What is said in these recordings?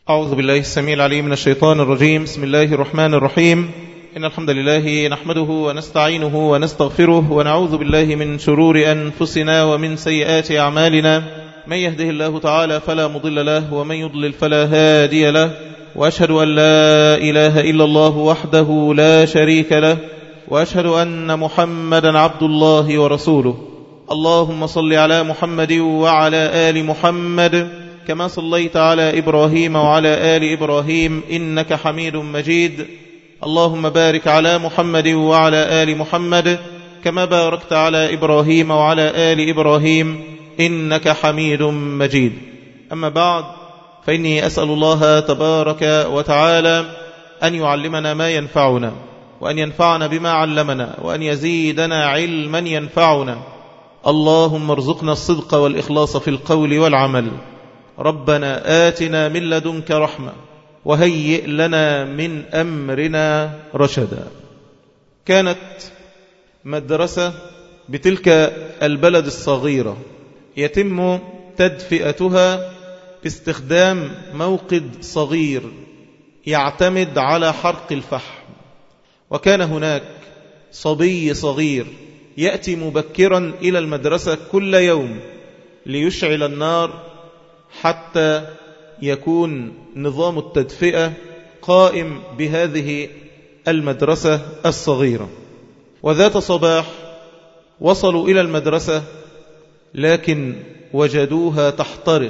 أعوذ بالله السميع العليم من الشيطان الرجيم بسم الله الرحمن الرحيم إن الحمد لله نحمده ونستعينه ونستغفره ونعوذ بالله من شرور أنفسنا ومن سيئات أعمالنا من يهده الله تعالى فلا مضل له ومن يضلل فلا هادي له وأشهد أن لا إله إلا الله وحده لا شريك له وأشهد أن محمدا عبد الله ورسوله اللهم صل على محمد وعلى آل محمد كما صليت على إبراهيم وعلى آل إبراهيم إنك حميد مجيد اللهم بارك على محمد وعلى آل محمد كما باركت على إبراهيم وعلى آل إبراهيم إنك حميد مجيد أما بعد فإني أسأل الله تبارك وتعالى أن يعلمنا ما ينفعنا وأن ينفعنا بما علمنا وأن يزيدنا علما ينفعنا اللهم ارزقنا الصدق والإخلاص في القول والعمل ربنا آتنا من لدنك رحمة وهيئ لنا من أمرنا رشدا كانت مدرسة بتلك البلد الصغيرة يتم تدفئتها باستخدام موقد صغير يعتمد على حرق الفحم وكان هناك صبي صغير يأتي مبكرا إلى المدرسة كل يوم ليشعل النار حتى يكون نظام التدفئة قائم بهذه المدرسة الصغيرة وذات صباح وصلوا إلى المدرسة لكن وجدوها تحترق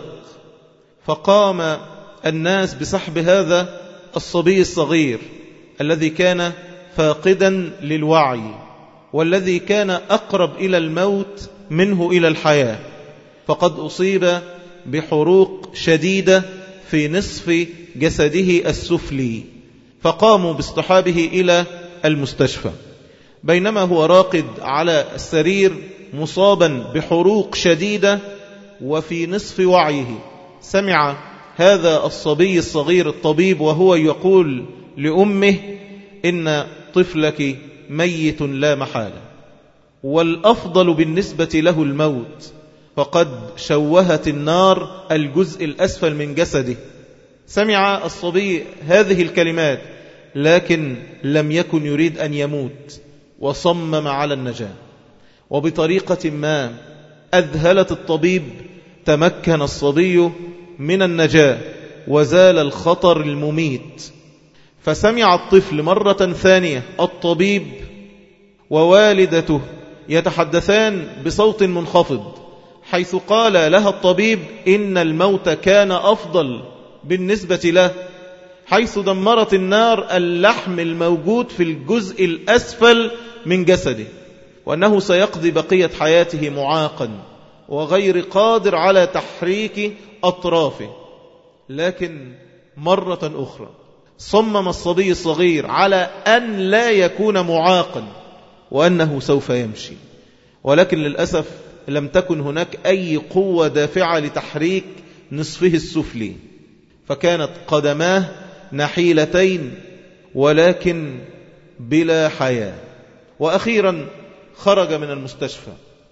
فقام الناس بسحب هذا الصبي الصغير الذي كان فاقدا للوعي والذي كان أقرب إلى الموت منه إلى الحياة فقد أصيب بحروق شديدة في نصف جسده السفلي فقاموا باصطحابه إلى المستشفى بينما هو راقد على السرير مصابا بحروق شديدة وفي نصف وعيه سمع هذا الصبي الصغير الطبيب وهو يقول لأمه إن طفلك ميت لا محالة والأفضل بالنسبة له الموت فقد شوهت النار الجزء الأسفل من جسده سمع الصبي هذه الكلمات لكن لم يكن يريد أن يموت وصمم على النجاة وبطريقة ما أذهلت الطبيب تمكن الصبي من النجاة وزال الخطر المميت فسمع الطفل مرة ثانية الطبيب ووالدته يتحدثان بصوت منخفض حيث قال لها الطبيب إن الموت كان أفضل بالنسبة له حيث دمرت النار اللحم الموجود في الجزء الأسفل من جسده وأنه سيقضي بقية حياته معاقا وغير قادر على تحريك أطرافه لكن مرة أخرى صمم الصبي الصغير على أن لا يكون معاقا وأنه سوف يمشي ولكن للأسف لم تكن هناك أي قوة دافعة لتحريك نصفه السفلي فكانت قدماه نحيلتين ولكن بلا حياة وأخيرا خرج من المستشفى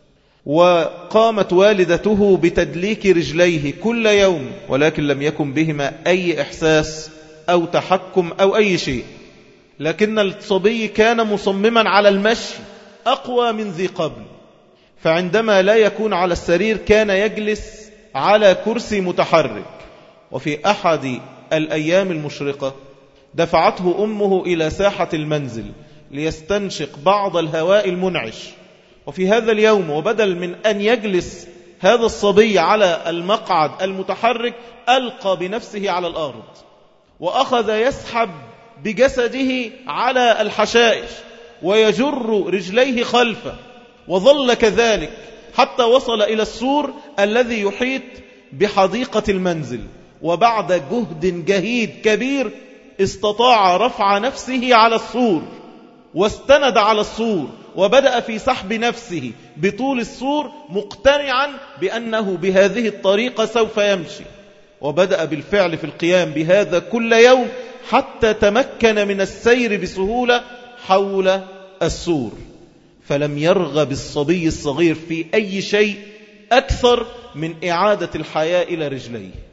وقامت والدته بتدليك رجليه كل يوم ولكن لم يكن بهما أي إحساس أو تحكم أو أي شيء لكن الصبي كان مصمما على المشي أقوى من ذي قبل فعندما لا يكون على السرير كان يجلس على كرسي متحرك وفي أحد الأيام المشرقة دفعته أمه إلى ساحة المنزل ليستنشق بعض الهواء المنعش وفي هذا اليوم وبدل من أن يجلس هذا الصبي على المقعد المتحرك ألقى بنفسه على الأرض وأخذ يسحب بجسده على الحشائش ويجر رجليه خلفه وظل كذلك حتى وصل إلى السور الذي يحيط بحديقة المنزل وبعد جهد جهيد كبير استطاع رفع نفسه على السور واستند على السور وبدأ في سحب نفسه بطول السور مقتنعا بأنه بهذه الطريقة سوف يمشي وبدأ بالفعل في القيام بهذا كل يوم حتى تمكن من السير بسهولة حول السور فلم يرغب الصبي الصغير في أي شيء أكثر من إعادة الحياة إلى رجليه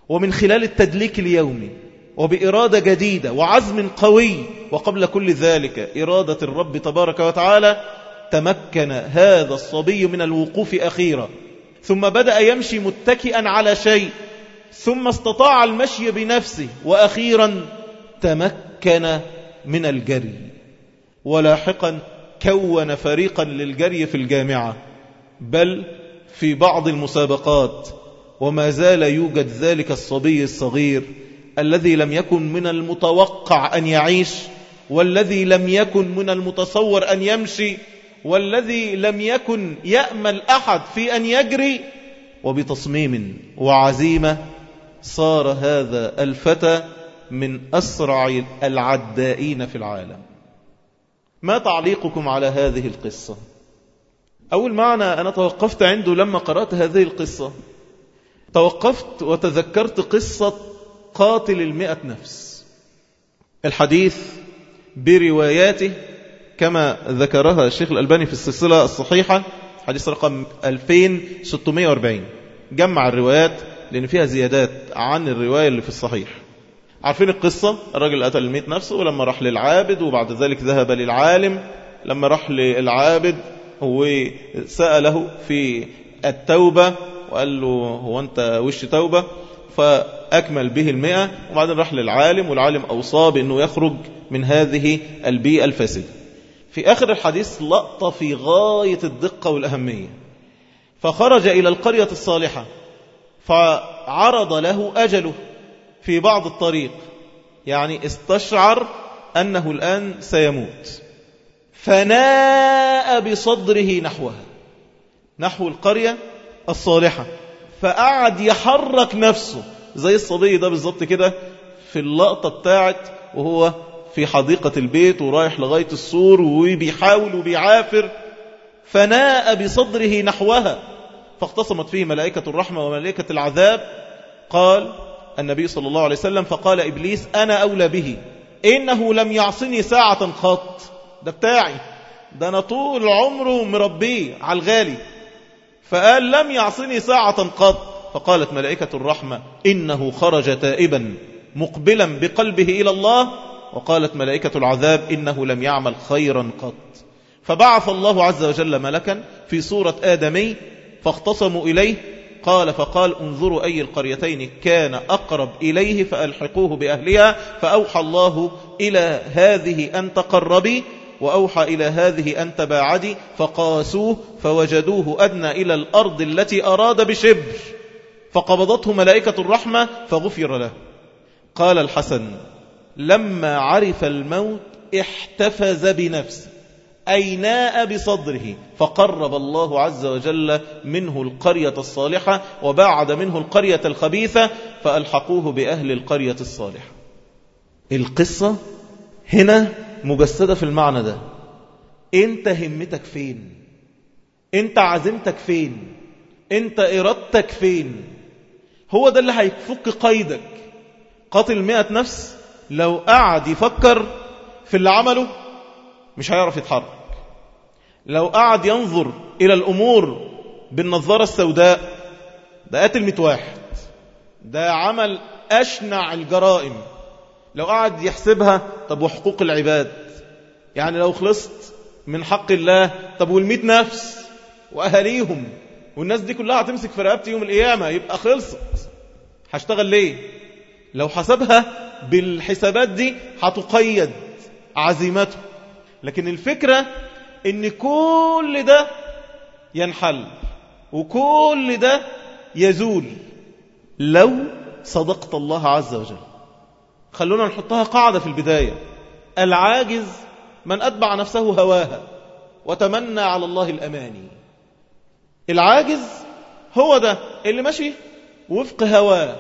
ومن خلال التدليك اليومي وبإرادة جديدة وعزم قوي وقبل كل ذلك إرادة الرب تبارك وتعالى تمكن هذا الصبي من الوقوف أخيرا ثم بدأ يمشي متكئا على شيء ثم استطاع المشي بنفسه وأخيرا تمكن من الجري ولاحقا كون فريقا للجري في الجامعة بل في بعض المسابقات وما زال يوجد ذلك الصبي الصغير الذي لم يكن من المتوقع أن يعيش والذي لم يكن من المتصور أن يمشي والذي لم يكن يأمل أحد في أن يجري وبتصميم وعزيمة صار هذا الفتى من أسرع العدائين في العالم ما تعليقكم على هذه القصة أول معنى أنا توقفت عنده لما قرأت هذه القصة توقفت وتذكرت قصة قاتل المئة نفس الحديث برواياته كما ذكرها الشيخ الألباني في السلسلة الصحيحة حديث رقم 2640 جمع الروايات لأن فيها زيادات عن الرواية اللي في الصحيح عارفين القصة الراجل قتل المئة نفسه ولما راح للعابد وبعد ذلك ذهب للعالم لما راح للعابد هو سأله في التوبة وقال له هو أنت وش توبة فأكمل به المئة وبعدين راح للعالم والعالم أوصاه بأنه يخرج من هذه البيئة الفاسدة في آخر الحديث لقطة في غاية الدقة والأهمية فخرج إلى القرية الصالحة فعرض له أجله في بعض الطريق يعني استشعر أنه الآن سيموت فناء بصدره نحوها نحو القرية الصالحة فقعد يحرك نفسه زي الصبي ده بالظبط كده في اللقطة بتاعت وهو في حديقة البيت ورايح لغاية السور وبيحاول وبيعافر فناء بصدره نحوها فاختصمت فيه ملائكة الرحمة وملائكة العذاب قال النبي صلى الله عليه وسلم فقال إبليس أنا أولى به إنه لم يعصني ساعة قط ده بتاعي ده أنا طول عمره مربيه على الغالي فقال لم يعصني ساعة قط فقالت ملائكة الرحمة إنه خرج تائبا مقبلا بقلبه إلى الله وقالت ملائكة العذاب إنه لم يعمل خيرا قط فبعث الله عز وجل ملكا في صورة آدمي فاختصموا إليه قال فقال انظروا أي القريتين كان أقرب إليه فألحقوه بأهلها فأوحى الله إلى هذه أن تقربي وأوحى إلى هذه أن تباعدي فقاسوه فوجدوه أدنى إلى الأرض التي أراد بشبر فقبضته ملائكة الرحمة فغفر له قال الحسن لما عرف الموت احتفز بنفسه أي ناء بصدره فقرب الله عز وجل منه القرية الصالحة وباعد منه القرية الخبيثة فألحقوه بأهل القرية الصالحة القصة هنا مجسدة في المعنى ده انت همتك فين انت عزمتك فين انت ارادتك فين هو ده اللي هيفك قيدك قاتل مئة نفس لو قعد يفكر في اللي عمله مش هيعرف يتحرك لو قعد ينظر إلى الأمور بالنظارة السوداء ده قاتل مئة واحد ده عمل أشنع الجرائم لو قعد يحسبها طب وحقوق العباد يعني لو خلصت من حق الله طب والمئة نفس وأهاليهم والناس دي كلها هتمسك في رقبتي يوم القيامة يبقى خلصت هشتغل ليه لو حسبها بالحسابات دي هتقيد عزيمته لكن الفكرة ان كل ده ينحل وكل ده يزول لو صدقت الله عز وجل خلونا نحطها قاعدة في البداية العاجز من أتبع نفسه هواها وتمنى على الله الأماني العاجز هو ده اللي ماشي وفق هواه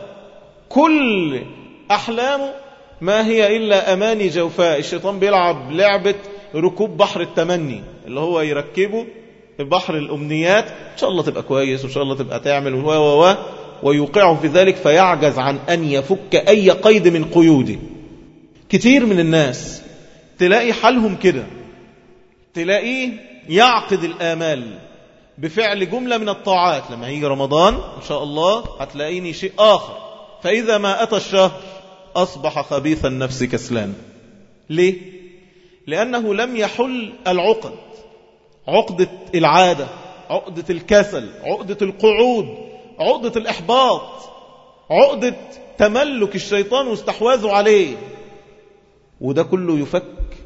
كل أحلامه ما هي إلا أماني جوفاء الشيطان بيلعب لعبة ركوب بحر التمني اللي هو يركبه بحر الأمنيات إن شاء الله تبقى كويس وإن شاء الله تبقى تعمل و و و ويوقعه في ذلك فيعجز عن أن يفك أي قيد من قيوده كتير من الناس تلاقي حالهم كده تلاقيه يعقد الآمال بفعل جملة من الطاعات لما يجي رمضان إن شاء الله هتلاقيني شيء آخر فإذا ما أتى الشهر أصبح خبيث النفس كسلان ليه؟ لأنه لم يحل العقد عقدة العادة عقدة الكسل عقدة القعود عقدة الإحباط عقدة تملك الشيطان واستحواذه عليه وده كله يفك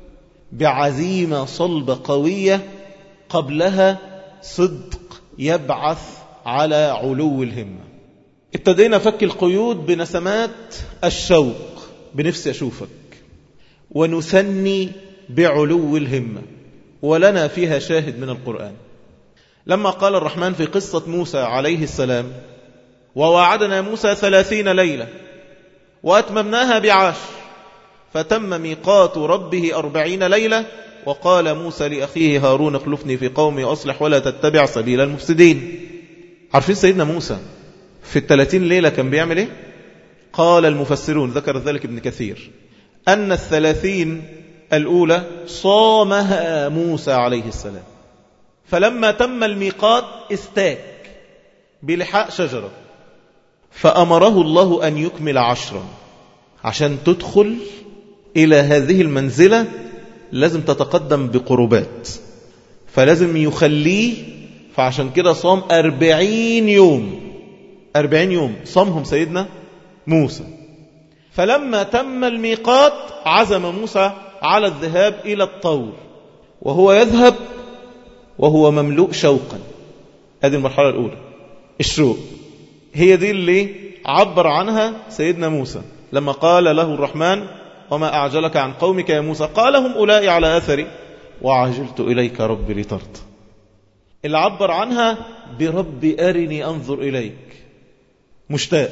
بعزيمة صلبة قوية قبلها صدق يبعث على علو الهمة ابتدينا فك القيود بنسمات الشوق بنفسي أشوفك ونثني بعلو الهمة ولنا فيها شاهد من القرآن لما قال الرحمن في قصة موسى عليه السلام ووعدنا موسى ثلاثين ليلة وأتممناها بعشر فتم ميقات ربه أربعين ليلة وقال موسى لأخيه هارون اخلفني في قومي أصلح ولا تتبع سبيل المفسدين عارفين سيدنا موسى في الثلاثين ليلة كان بيعمل ايه قال المفسرون ذكر ذلك ابن كثير أن الثلاثين الأولى صامها موسى عليه السلام فلما تم الميقات استاك بلحاء شجرة فأمره الله أن يكمل عشرا عشان تدخل إلى هذه المنزلة لازم تتقدم بقربات فلازم يخليه فعشان كده صام أربعين يوم أربعين يوم صامهم سيدنا موسى فلما تم الميقات عزم موسى على الذهاب إلى الطور وهو يذهب وهو مملوء شوقا هذه المرحلة الأولى الشوق هي دي اللي عبر عنها سيدنا موسى لما قال له الرحمن وما أعجلك عن قومك يا موسى قال هم أولئي على أثري وعجلت إليك ربي لترضى اللي عبر عنها برب أرني أنظر إليك مشتاق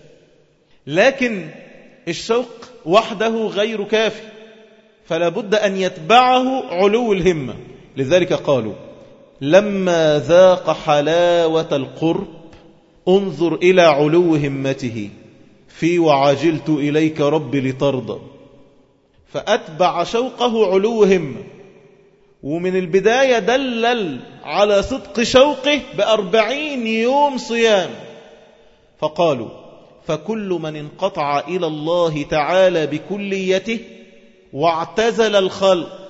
لكن الشوق وحده غير كافي فلا بد أن يتبعه علو الهمة لذلك قالوا لما ذاق حلاوة القرب انظر إلى علو همته في وعجلت إليك رب لترضى فأتبع شوقه علو همة ومن البداية دلل على صدق شوقه بأربعين يوم صيام فقالوا فكل من انقطع إلى الله تعالى بكليته واعتزل الخلق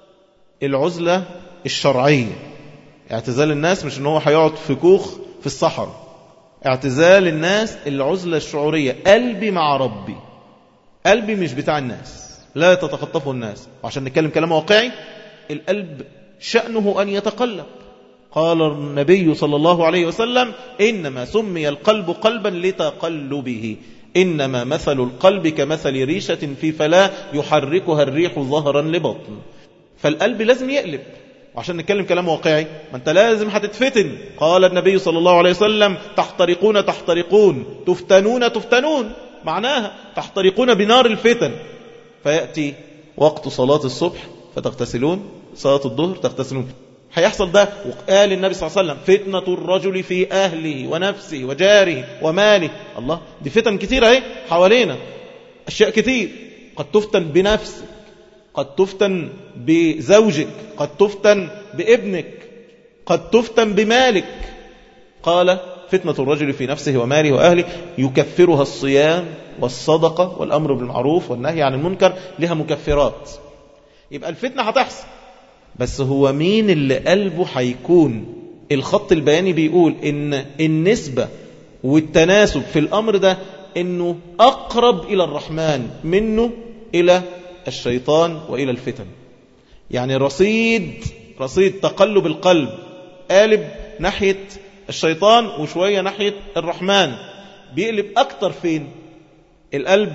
العزلة الشرعية اعتزال الناس مش ان هو هيقعد في كوخ في الصحراء اعتزال الناس العزلة الشعورية قلبي مع ربي قلبي مش بتاع الناس لا تتخطفه الناس وعشان نتكلم كلام واقعي القلب شأنه أن يتقلب قال النبي صلى الله عليه وسلم إنما سمي القلب قلبا لتقلبه إنما مثل القلب كمثل ريشة في فلا يحركها الريح ظهرا لبطن فالقلب لازم يقلب وعشان نتكلم كلام واقعي ما انت لازم هتتفتن قال النبي صلى الله عليه وسلم تحترقون تحترقون تفتنون تفتنون معناها تحترقون بنار الفتن فيأتي وقت صلاة الصبح فتغتسلون صلاة الظهر تغتسلون هيحصل ده وقال النبي صلى الله عليه وسلم فتنة الرجل في أهله ونفسه وجاره وماله الله دي فتن كتير اهي حوالينا أشياء كتير قد تفتن بنفسك قد تفتن بزوجك قد تفتن بابنك قد تفتن بمالك قال فتنة الرجل في نفسه وماله وأهله يكفرها الصيام والصدقة والأمر بالمعروف والنهي عن المنكر لها مكفرات يبقى الفتنة هتحصل بس هو مين اللي قلبه هيكون الخط البياني بيقول ان النسبة والتناسب في الأمر ده انه أقرب إلى الرحمن منه إلى الشيطان وإلى الفتن يعني رصيد رصيد تقلب القلب قالب ناحية الشيطان وشوية ناحية الرحمن بيقلب أكتر فين القلب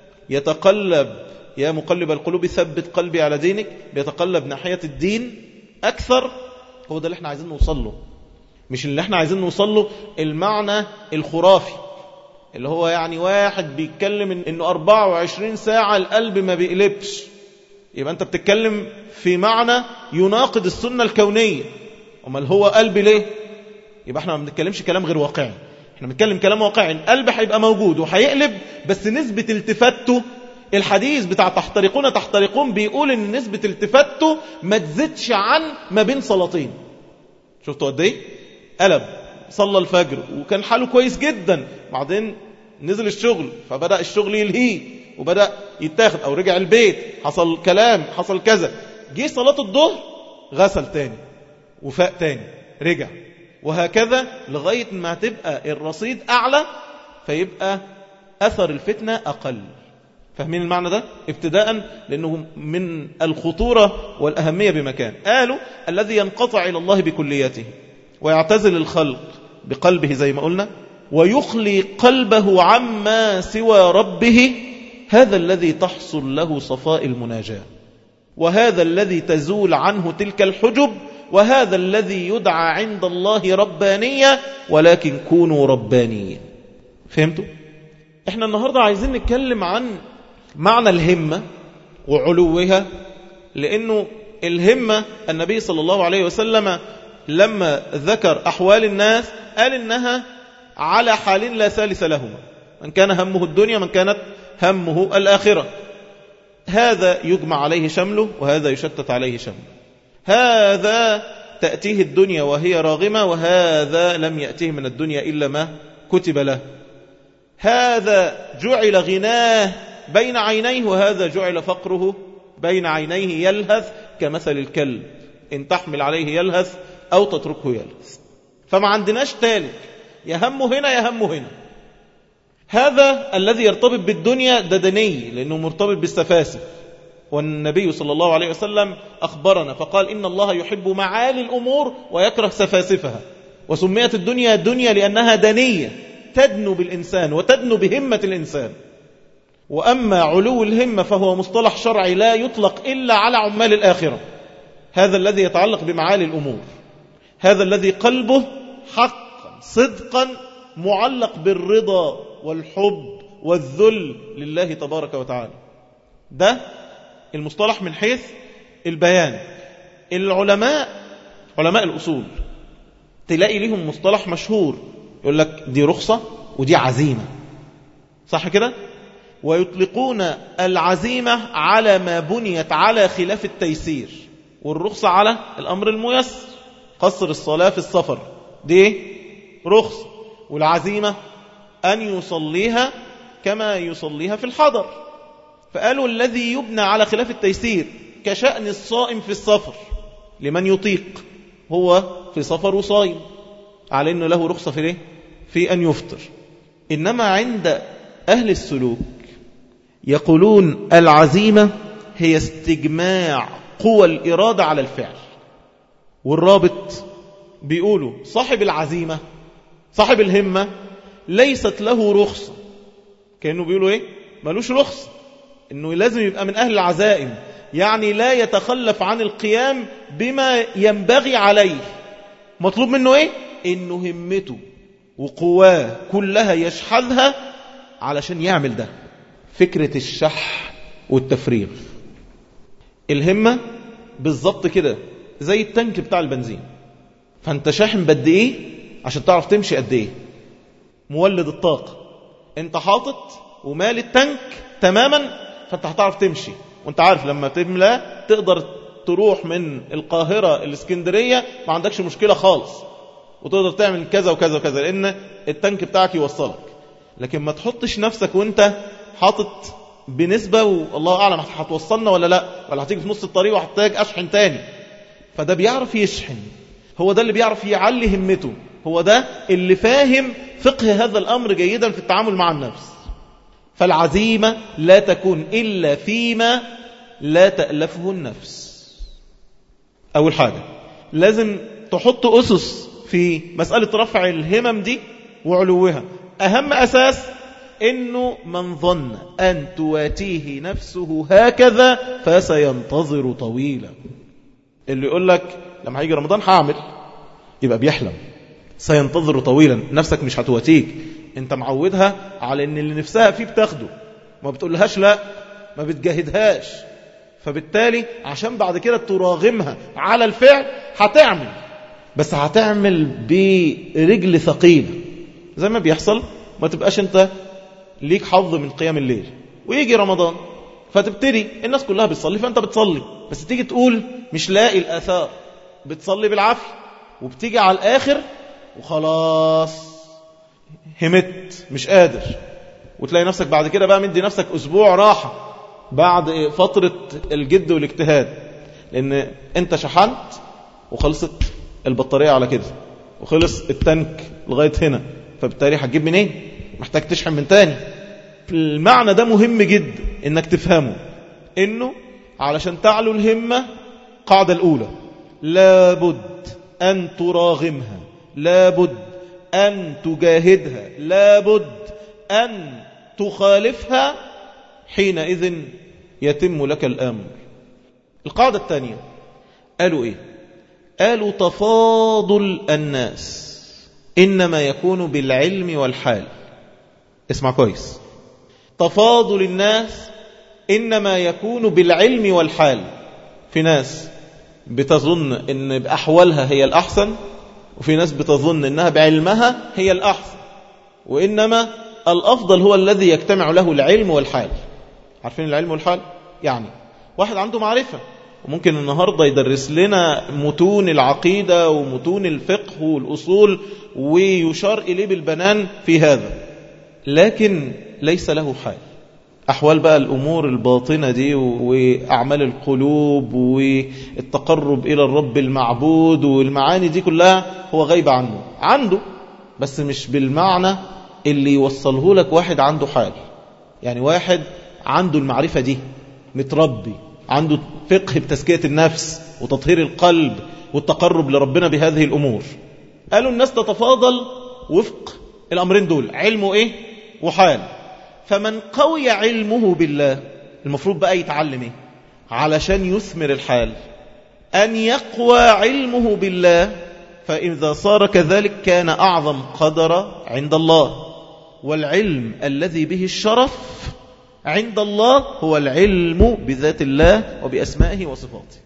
يتقلب يا مقلب القلوب ثبت قلبي على دينك بيتقلب ناحية الدين أكثر هو ده اللي احنا عايزين نوصل له مش اللي احنا عايزين نوصل له المعنى الخرافي اللي هو يعني واحد بيتكلم انه 24 ساعة القلب ما بيقلبش يبقى انت بتتكلم في معنى يناقض السنة الكونية امال هو قلب ليه يبقى احنا ما بنتكلمش كلام غير واقعي احنا بنتكلم كلام واقعي القلب هيبقى موجود وهيقلب بس نسبة التفاته الحديث بتاع تحترقون تحترقون بيقول ان نسبة التفاته ما تزيدش عن ما بين صلاتين شفتوا قد ايه قلب صلى الفجر وكان حاله كويس جدا بعدين نزل الشغل فبدأ الشغل يلهيه وبدأ يتاخد أو رجع البيت حصل كلام حصل كذا جه صلاة الظهر غسل تاني وفاق تاني رجع وهكذا لغاية ما تبقى الرصيد أعلى فيبقى أثر الفتنة أقل فاهمين المعنى ده ابتداء لأنه من الخطورة والأهمية بمكان قالوا الذي ينقطع إلى الله بكليته ويعتزل الخلق بقلبه زي ما قلنا ويخلي قلبه عما سوى ربه هذا الذي تحصل له صفاء المناجاة وهذا الذي تزول عنه تلك الحجب وهذا الذي يدعى عند الله ربانية ولكن كونوا ربانيين فهمتوا؟ احنا النهاردة عايزين نتكلم عن معنى الهمة وعلوها لأنه الهمة النبي صلى الله عليه وسلم لما ذكر أحوال الناس قال إنها على حال لا ثالث لهما من كان همه الدنيا من كانت همه الآخرة هذا يجمع عليه شمله وهذا يشتت عليه شمله هذا تأتيه الدنيا وهي راغمة وهذا لم يأتيه من الدنيا إلا ما كتب له هذا جعل غناه بين عينيه وهذا جعل فقره بين عينيه يلهث كمثل الكلب إن تحمل عليه يلهث أو تتركه يلهث فما عندناش تالت يهمه هنا يهمه هنا هذا الذي يرتبط بالدنيا ددني لأنه مرتبط بالسفاسف والنبي صلى الله عليه وسلم أخبرنا فقال إن الله يحب معالي الأمور ويكره سفاسفها وسميت الدنيا دنيا لأنها دنية تدنو بالإنسان وتدنو بهمة الإنسان وأما علو الهمة فهو مصطلح شرعي لا يطلق إلا على عمال الآخرة هذا الذي يتعلق بمعالي الأمور هذا الذي قلبه حقا صدقا معلق بالرضا والحب والذل لله تبارك وتعالى ده المصطلح من حيث البيان العلماء علماء الأصول تلاقي لهم مصطلح مشهور يقول لك دي رخصة ودي عزيمة صح كده ويطلقون العزيمة على ما بنيت على خلاف التيسير والرخصة على الأمر الميسر قصر الصلاة في السفر دي رخصة والعزيمة أن يصليها كما يصليها في الحضر فقالوا الذي يبنى على خلاف التيسير كشأن الصائم في السفر لمن يطيق هو في سفر وصائم على أنه له رخصة في ليه؟ في أن يفطر إنما عند أهل السلوك يقولون العزيمة هي استجماع قوى الإرادة على الفعل والرابط بيقولوا صاحب العزيمة صاحب الهمة ليست له رخصة كأنه بيقولوا إيه ملوش رخصة إنه لازم يبقى من أهل العزائم يعني لا يتخلف عن القيام بما ينبغي عليه مطلوب منه إيه إنه همته وقواه كلها يشحذها علشان يعمل ده فكرة الشح والتفريغ الهمة بالظبط كده زي التنك بتاع البنزين فانت شاحن بد ايه عشان تعرف تمشي قد ايه مولد الطاقة انت حاطط ومال التنك تماما فانت هتعرف تمشي وانت عارف لما تملى تقدر تروح من القاهرة الاسكندرية ما عندكش مشكلة خالص وتقدر تعمل كذا وكذا وكذا لان التنك بتاعك يوصلك لكن ما تحطش نفسك وانت حاطط بنسبة والله أعلم هتوصلنا ولا لا ولا هتيجي في نص الطريق وهحتاج أشحن تاني فده بيعرف يشحن هو ده اللي بيعرف يعلي همته هو ده اللي فاهم فقه هذا الأمر جيدا في التعامل مع النفس فالعزيمة لا تكون إلا فيما لا تألفه النفس أول حاجة لازم تحط أسس في مسألة رفع الهمم دي وعلوها أهم أساس إنه من ظن أن تواتيه نفسه هكذا فسينتظر طويلا اللي يقول لك لما هيجي رمضان هعمل يبقى بيحلم سينتظر طويلا نفسك مش هتواتيك انت معودها على ان اللي نفسها فيه بتاخده ما بتقولهاش لا ما بتجاهدهاش فبالتالي عشان بعد كده تراغمها على الفعل هتعمل بس هتعمل برجل ثقيلة زي ما بيحصل ما تبقاش انت ليك حظ من قيام الليل ويجي رمضان فتبتدي الناس كلها بتصلي فانت بتصلي بس تيجي تقول مش لاقي الاثار بتصلي بالعافيه وبتيجي على الاخر وخلاص همت مش قادر وتلاقي نفسك بعد كده بقى مدي نفسك أسبوع راحة بعد فترة الجد والاجتهاد لأن أنت شحنت وخلصت البطارية على كده وخلص التانك لغاية هنا فبالتالي هتجيب منين محتاج تشحن من تاني المعنى ده مهم جدا انك تفهمه انه علشان تعلو الهمة قاعدة الاولى لابد ان تراغمها لابد ان تجاهدها لابد ان تخالفها حينئذ يتم لك الامر القاعدة الثانية قالوا ايه قالوا تفاضل الناس إنما يكون بالعلم والحال اسمع كويس تفاضل الناس إنما يكون بالعلم والحال في ناس بتظن إن بأحوالها هي الأحسن وفي ناس بتظن إنها بعلمها هي الأحسن وإنما الأفضل هو الذي يجتمع له العلم والحال عارفين العلم والحال؟ يعني واحد عنده معرفة وممكن النهاردة يدرس لنا متون العقيدة ومتون الفقه والأصول ويشار إليه بالبنان في هذا لكن ليس له حال أحوال بقى الأمور الباطنة دي وأعمال القلوب والتقرب إلى الرب المعبود والمعاني دي كلها هو غيب عنه عنده بس مش بالمعنى اللي يوصله لك واحد عنده حال يعني واحد عنده المعرفة دي متربي عنده فقه بتزكية النفس وتطهير القلب والتقرب لربنا بهذه الأمور قالوا الناس تتفاضل وفق الأمرين دول علمه إيه وحال فمن قوي علمه بالله المفروض بقى يتعلم إيه علشان يثمر الحال أن يقوى علمه بالله فإذا صار كذلك كان أعظم قدر عند الله والعلم الذي به الشرف عند الله هو العلم بذات الله وبأسمائه وصفاته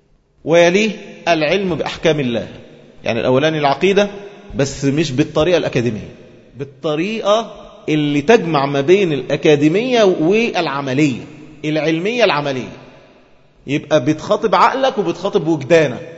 ويليه العلم بأحكام الله يعني الأولاني العقيدة بس مش بالطريقة الأكاديمية بالطريقة اللي تجمع ما بين الأكاديمية والعملية العلمية العملية يبقى بتخاطب عقلك وبتخاطب وجدانك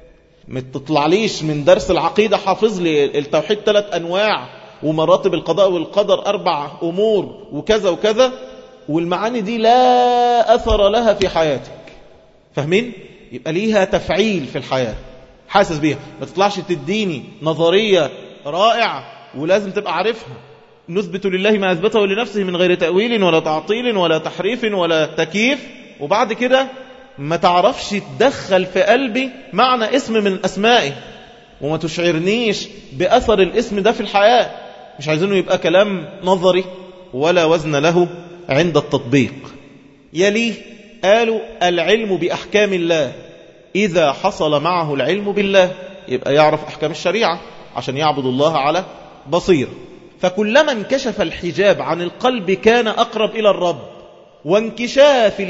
ما تطلعليش من درس العقيدة حافظ لي التوحيد ثلاث أنواع ومراتب القضاء والقدر أربع أمور وكذا وكذا والمعاني دي لا أثر لها في حياتك فاهمين؟ يبقى ليها تفعيل في الحياة حاسس بيها ما تطلعش تديني نظرية رائعة ولازم تبقى عارفها نثبت لله ما أثبته لنفسه من غير تأويل ولا تعطيل ولا تحريف ولا تكييف وبعد كده ما تعرفش تدخل في قلبي معنى اسم من أسمائه وما تشعرنيش بأثر الاسم ده في الحياة مش عايزينه يبقى كلام نظري ولا وزن له عند التطبيق يليه قالوا العلم بأحكام الله إذا حصل معه العلم بالله يبقى يعرف أحكام الشريعة عشان يعبد الله على بصير فكلما انكشف الحجاب عن القلب كان أقرب إلى الرب وانكشاف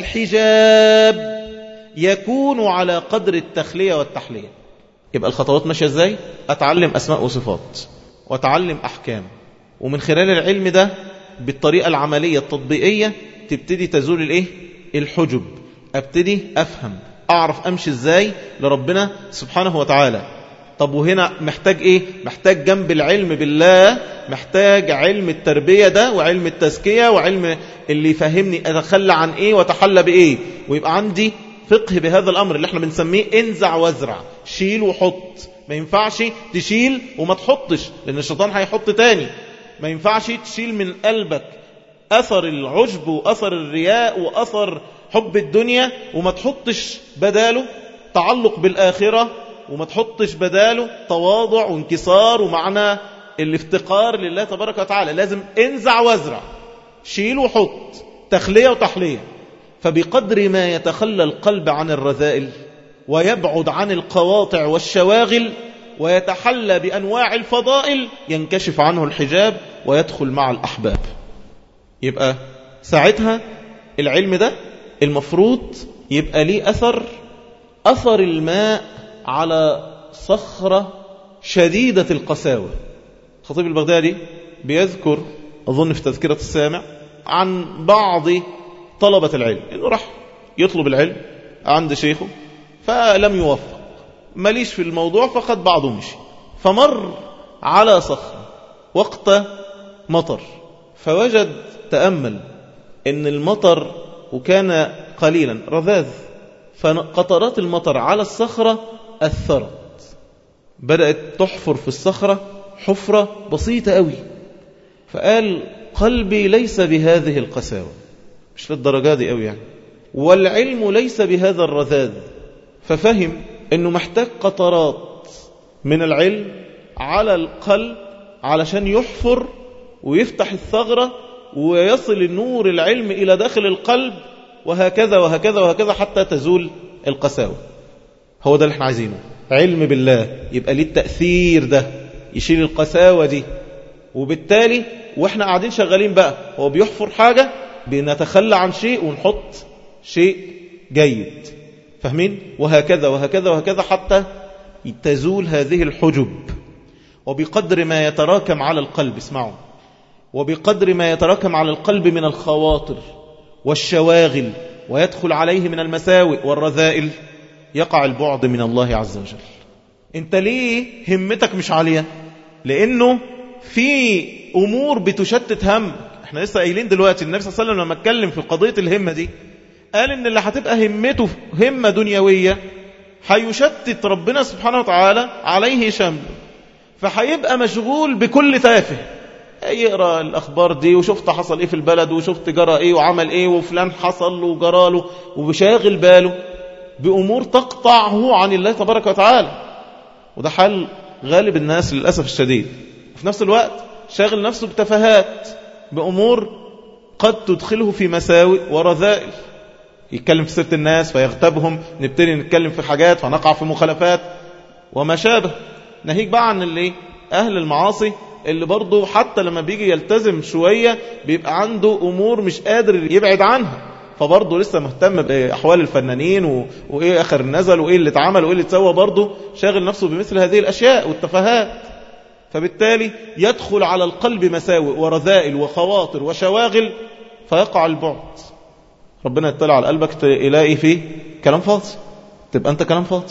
الحجاب يكون على قدر التخلية والتحلية يبقى الخطوات ماشية ازاي أتعلم أسماء وصفات وأتعلم أحكام ومن خلال العلم ده بالطريقة العملية التطبيقية تبتدي تزول الايه الحجب ابتدي افهم اعرف امشي ازاي لربنا سبحانه وتعالى طب وهنا محتاج ايه محتاج جنب العلم بالله محتاج علم التربية ده وعلم التزكية وعلم اللي يفهمني اتخلى عن ايه واتحلى بايه ويبقى عندي فقه بهذا الامر اللي احنا بنسميه انزع وازرع شيل وحط ما ينفعش تشيل وما تحطش لان الشيطان هيحط تاني ما ينفعش تشيل من قلبك أثر العجب وأثر الرياء وأثر حب الدنيا وما تحطش بداله تعلق بالآخرة وما تحطش بداله تواضع وانكسار ومعنى الافتقار لله تبارك وتعالى لازم انزع وازرع شيل وحط تخلية وتحلية فبقدر ما يتخلى القلب عن الرذائل ويبعد عن القواطع والشواغل ويتحلى بأنواع الفضائل ينكشف عنه الحجاب ويدخل مع الأحباب يبقى ساعتها العلم ده المفروض يبقى ليه أثر أثر الماء على صخرة شديدة القساوة خطيب البغدادي بيذكر أظن في تذكرة السامع عن بعض طلبة العلم إنه راح يطلب العلم عند شيخه فلم يوفق ماليش في الموضوع فقد بعضه مشي فمر على صخرة وقت مطر فوجد تأمل ان المطر وكان قليلا رذاذ فقطرات المطر على الصخرة أثرت بدأت تحفر في الصخرة حفرة بسيطة قوي فقال قلبي ليس بهذه القساوة مش للدرجة دي قوي يعني والعلم ليس بهذا الرذاذ ففهم انه محتاج قطرات من العلم على القلب علشان يحفر ويفتح الثغرة ويصل النور العلم إلى داخل القلب وهكذا وهكذا وهكذا حتى تزول القساوة هو ده اللي احنا عايزينه علم بالله يبقى ليه التأثير ده يشيل القساوة دي وبالتالي واحنا قاعدين شغالين بقى هو بيحفر حاجة بنتخلى عن شيء ونحط شيء جيد فاهمين وهكذا وهكذا وهكذا حتى تزول هذه الحجب وبقدر ما يتراكم على القلب اسمعوا وبقدر ما يتراكم على القلب من الخواطر والشواغل ويدخل عليه من المساوئ والرذائل يقع البعد من الله عز وجل انت ليه همتك مش عالية لانه في امور بتشتت هم احنا لسه قايلين دلوقتي النبي صلى الله عليه وسلم لما اتكلم في قضية الهمة دي قال ان اللي هتبقى همته همة دنيوية هيشتت ربنا سبحانه وتعالى عليه شمل فهيبقى مشغول بكل تافه يقرأ الأخبار دي وشفت حصل إيه في البلد وشفت جرى إيه وعمل إيه وفلان حصل له وجرى له وبشاغل باله بأمور تقطعه عن الله تبارك وتعالى وده حال غالب الناس للأسف الشديد وفي نفس الوقت شاغل نفسه بتفاهات بأمور قد تدخله في مساوئ ورذائل يتكلم في سيرة الناس فيغتابهم نبتدي نتكلم في حاجات فنقع في مخالفات وما شابه ناهيك بقى عن اللي أهل المعاصي اللي برضه حتى لما بيجي يلتزم شوية بيبقى عنده أمور مش قادر يبعد عنها فبرضه لسه مهتم بأحوال الفنانين و... وإيه آخر نزل وإيه اللي اتعمل وإيه اللي اتسوى برضه شاغل نفسه بمثل هذه الأشياء والتفاهات فبالتالي يدخل على القلب مساوئ ورذائل وخواطر وشواغل فيقع البعد ربنا يطلع على قلبك تلاقي فيه كلام فاضي تبقى أنت كلام فاضي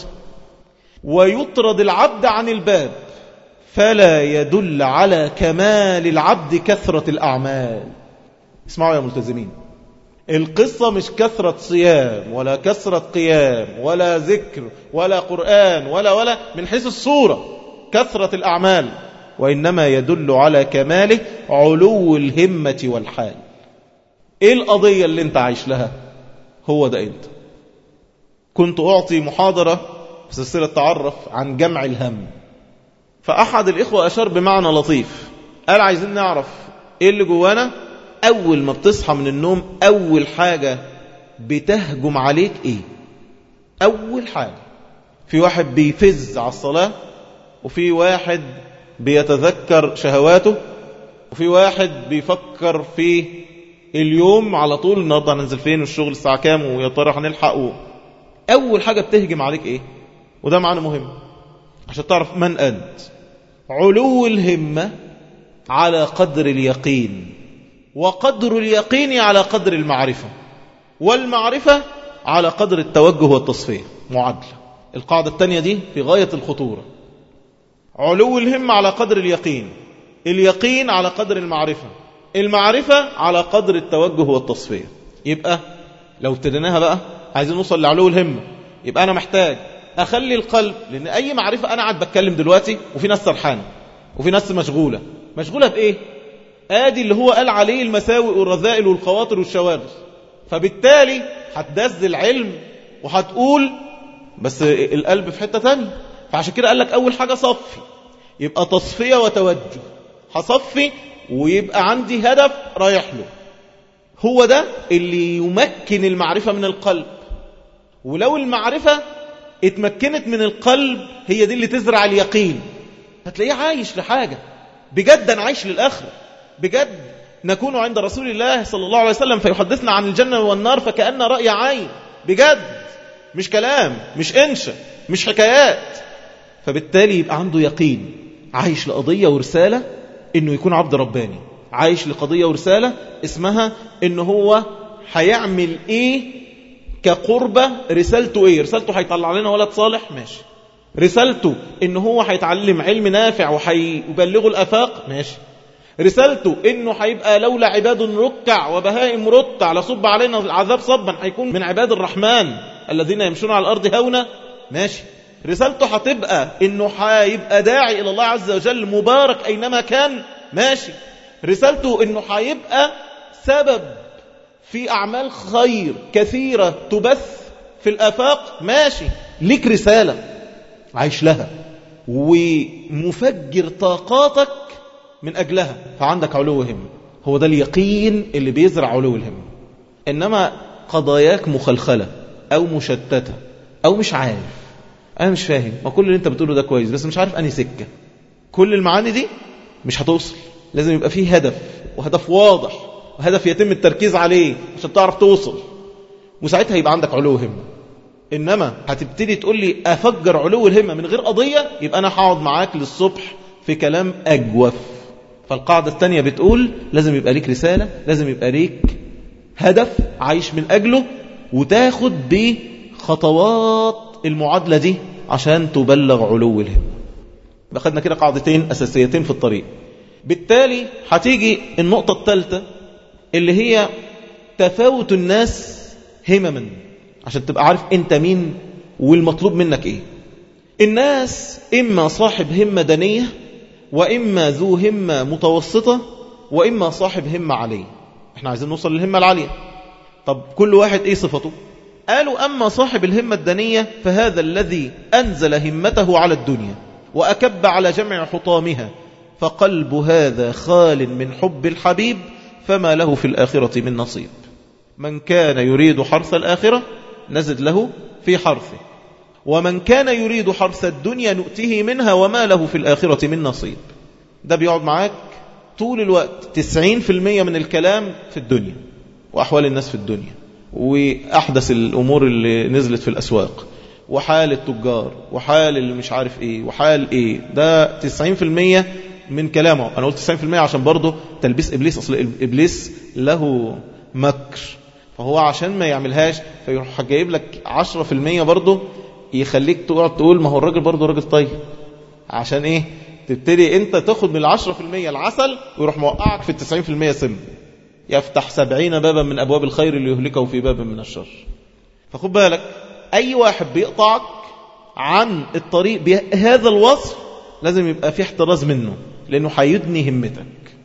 ويطرد العبد عن الباب فلا يدل على كمال العبد كثرة الأعمال اسمعوا يا ملتزمين القصة مش كثرة صيام ولا كثرة قيام ولا ذكر ولا قرآن ولا ولا من حيث الصورة كثرة الأعمال وإنما يدل على كماله علو الهمة والحال إيه القضية اللي انت عايش لها هو ده انت كنت أعطي محاضرة في سلسلة تعرف عن جمع الهم فأحد الإخوة أشار بمعنى لطيف قال عايزين نعرف إيه اللي جوانا أول ما بتصحى من النوم أول حاجة بتهجم عليك إيه أول حاجة في واحد بيفز على الصلاة وفي واحد بيتذكر شهواته وفي واحد بيفكر في اليوم على طول النهارده هننزل فين والشغل الساعة كام ويا ترى هنلحق أول حاجة بتهجم عليك إيه وده معنى مهم عشان تعرف من أنت علو الهمة على قدر اليقين وقدر اليقين على قدر المعرفة والمعرفة على قدر التوجه والتصفية معادلة القاعدة الثانية دي في غاية الخطورة علو الهمة على قدر اليقين اليقين على قدر المعرفة المعرفة على قدر التوجه والتصفية يبقى لو ابتديناها بقى عايزين نوصل لعلو الهمة يبقى أنا محتاج أخلي القلب لأن أي معرفة أنا قاعد بتكلم دلوقتي وفي ناس سرحانة وفي ناس مشغولة مشغولة بإيه؟ آدي اللي هو قال عليه المساوئ والرذائل والخواطر والشواغل فبالتالي هتدز العلم وهتقول بس القلب في حتة تانية فعشان كده قال لك أول حاجة صفي يبقى تصفية وتوجه هصفي ويبقى عندي هدف رايح له هو ده اللي يمكن المعرفة من القلب ولو المعرفة اتمكنت من القلب هي دي اللي تزرع اليقين هتلاقيه عايش لحاجة بجد أنا عايش للآخرة بجد نكون عند رسول الله صلى الله عليه وسلم فيحدثنا عن الجنة والنار فكأن رأي عين بجد مش كلام مش إنشا مش حكايات فبالتالي يبقى عنده يقين عايش لقضية ورسالة إنه يكون عبد رباني عايش لقضية ورسالة اسمها إنه هو هيعمل إيه كقربة رسالته إيه رسالته هيطلع لنا ولد صالح ماشي رسالته إن هو هيتعلم علم نافع وهيبلغه الأفاق ماشي رسالته انه هيبقى لولا عباد ركع وبهائم رتع لصب علينا العذاب صبا هيكون من عباد الرحمن الذين يمشون على الارض هونا ماشي رسالته هتبقى انه هيبقى داعي الى الله عز وجل مبارك اينما كان ماشي رسالته انه هيبقى سبب في اعمال خير كثيرة تبث في الافاق ماشي ليك رسالة عايش لها ومفجر طاقاتك من أجلها فعندك علو همة هو ده اليقين اللي بيزرع علو الهمة إنما قضاياك مخلخلة أو مشتتة أو مش عارف أنا مش فاهم ما كل اللي أنت بتقوله ده كويس بس مش عارف أني سكة كل المعاني دي مش هتوصل لازم يبقى فيه هدف وهدف واضح وهدف يتم التركيز عليه عشان تعرف توصل وساعتها يبقى عندك علو همة إنما هتبتدي تقول لي أفجر علو الهمة من غير قضية يبقى أنا هقعد معاك للصبح في كلام أجوف فالقاعدة الثانية بتقول لازم يبقى ليك رسالة لازم يبقى ليك هدف عايش من أجله وتاخد بخطوات المعادلة دي عشان تبلغ علو الهمة بخدنا كده قاعدتين أساسيتين في الطريق بالتالي هتيجي النقطة الثالثة اللي هي تفاوت الناس همما عشان تبقى عارف انت مين والمطلوب منك ايه الناس اما صاحب همة دنية وإما ذو همة متوسطة وإما صاحب همة عالية احنا عايزين نوصل للهمة العالية طب كل واحد ايه صفته قالوا أما صاحب الهمة الدنية فهذا الذي أنزل همته على الدنيا وأكب على جمع حطامها فقلب هذا خال من حب الحبيب فما له في الآخرة من نصيب من كان يريد حرث الآخرة نزد له في حرثه ومن كان يريد حرث الدنيا نؤته منها وما له في الآخرة من نصيب ده بيقعد معاك طول الوقت 90% من الكلام في الدنيا وأحوال الناس في الدنيا وأحدث الأمور اللي نزلت في الأسواق وحال التجار وحال اللي مش عارف ايه وحال ايه ده 90% من كلامه انا قلت 90% عشان برضه تلبيس ابليس اصل ابليس له مكر فهو عشان ما يعملهاش فيروح جايب لك 10% برضه يخليك تقعد تقول ما هو الراجل برضه راجل طيب عشان ايه تبتدي انت تاخد من العشرة في المية العسل ويروح موقعك في التسعين في المية سم يفتح سبعين بابا من أبواب الخير اللي يهلكه في باب من الشر فخد بالك أي واحد بيقطعك عن الطريق بهذا الوصف لازم يبقى في احتراز منه لأنه هيدني همتك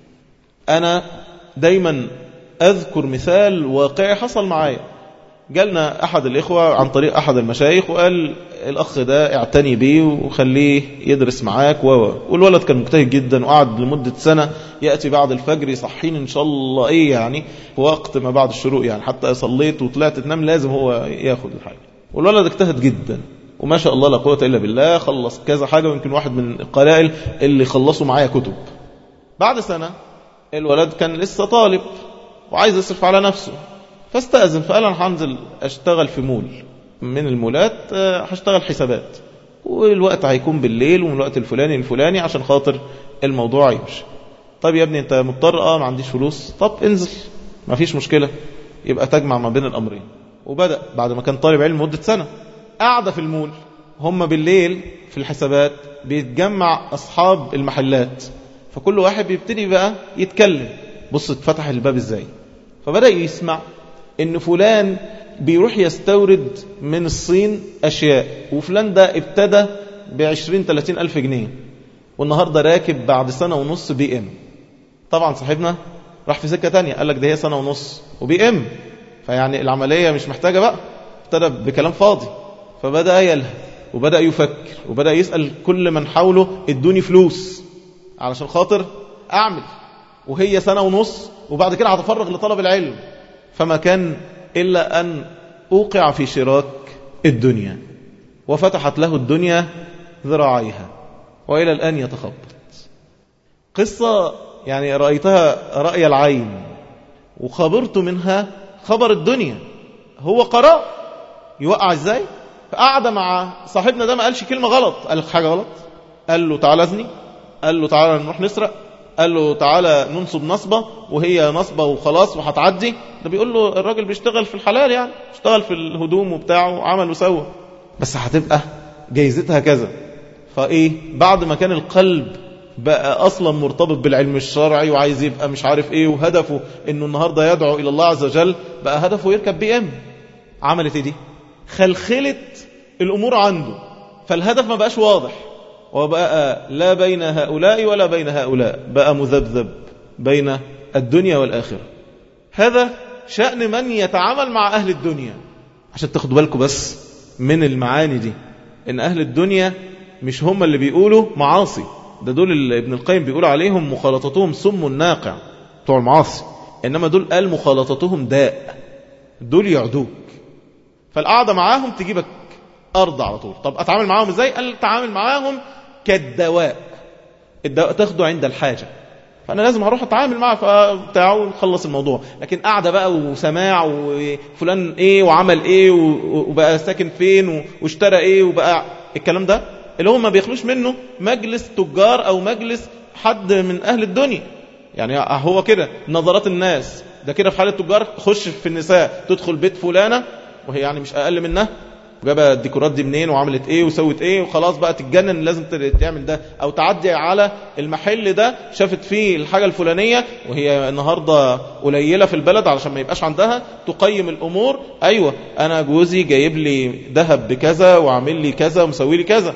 أنا دايما أذكر مثال واقعي حصل معايا جالنا أحد الإخوة عن طريق أحد المشايخ وقال الأخ ده اعتني بيه وخليه يدرس معاك و والولد كان مجتهد جدا وقعد لمدة سنة يأتي بعد الفجر يصحين إن شاء الله إيه يعني وقت ما بعد الشروق يعني حتى صليت وطلعت تنام لازم هو ياخد الحاجة والولد اجتهد جدا وما شاء الله لا قوة إلا بالله خلص كذا حاجة ويمكن واحد من القلائل اللي خلصوا معايا كتب بعد سنة الولد كان لسه طالب وعايز يصرف على نفسه فاستأذن فقال أنا هنزل أشتغل في مول من المولات هشتغل حسابات والوقت هيكون بالليل ومن الوقت الفلاني الفلاني عشان خاطر الموضوع يمشي طب يا ابني انت مضطر اه ما عنديش فلوس طب انزل ما فيش مشكلة يبقى تجمع ما بين الأمرين وبدأ بعد ما كان طالب علم مدة سنة قاعدة في المول هم بالليل في الحسابات بيتجمع أصحاب المحلات فكل واحد بيبتدي بقى يتكلم بص اتفتح الباب ازاي فبدأ يسمع ان فلان بيروح يستورد من الصين أشياء وفلان ده ابتدى بعشرين تلاتين ألف جنيه والنهاردة راكب بعد سنة ونص بي ام طبعا صاحبنا راح في سكة تانية قال لك ده هي سنة ونص وبي ام فيعني العملية مش محتاجة بقى ابتدى بكلام فاضي فبدأ يلهث وبدأ يفكر وبدأ يسأل كل من حوله ادوني فلوس علشان خاطر أعمل وهي سنة ونص وبعد كده هتفرغ لطلب العلم فما كان إلا أن أوقع في شراك الدنيا وفتحت له الدنيا ذراعيها وإلى الآن يتخبط قصة يعني رأيتها رأي العين وخبرت منها خبر الدنيا هو قرأ يوقع ازاي فقعد مع صاحبنا ده ما قالش كلمة غلط قال لك حاجة غلط قال له تعالى اذني قال له تعالى نروح نسرق قال له تعالى ننصب نصبة وهي نصبة وخلاص وهتعدي ده بيقول له الراجل بيشتغل في الحلال يعني اشتغل في الهدوم وبتاعه وعمل وسوى بس هتبقى جايزتها كذا فايه بعد ما كان القلب بقى أصلا مرتبط بالعلم الشرعي وعايز يبقى مش عارف إيه وهدفه إنه النهاردة يدعو إلى الله عز وجل بقى هدفه يركب بي ام عملت إيه دي خلخلت الأمور عنده فالهدف ما بقاش واضح وبقى لا بين هؤلاء ولا بين هؤلاء بقى مذبذب بين الدنيا والآخرة هذا شأن من يتعامل مع أهل الدنيا عشان تاخدوا بالكم بس من المعاني دي إن أهل الدنيا مش هم اللي بيقولوا معاصي ده دول اللي ابن القيم بيقول عليهم مخالطتهم سم ناقع بتوع المعاصي إنما دول قال مخالطتهم داء دول يعدوك فالقعدة معاهم تجيبك أرض على طول طب أتعامل معاهم إزاي قال تعامل معاهم كالدواء الدواء تاخده عند الحاجة فأنا لازم هروح أتعامل معه فبتاعه ونخلص الموضوع لكن قاعدة بقى وسماع وفلان إيه وعمل إيه وبقى ساكن فين واشترى إيه وبقى الكلام ده اللي هم ما بيخلوش منه مجلس تجار أو مجلس حد من أهل الدنيا يعني هو كده نظرات الناس ده كده في حالة تجار خش في النساء تدخل بيت فلانة وهي يعني مش أقل منها وجاب الديكورات دي منين وعملت ايه وسوت ايه وخلاص بقى تتجنن لازم تعمل ده او تعدي على المحل ده شافت فيه الحاجة الفلانية وهي النهاردة قليلة في البلد علشان ما يبقاش عندها تقيم الامور ايوه انا جوزي جايب لي ذهب بكذا وعامل لي كذا ومسوي لي كذا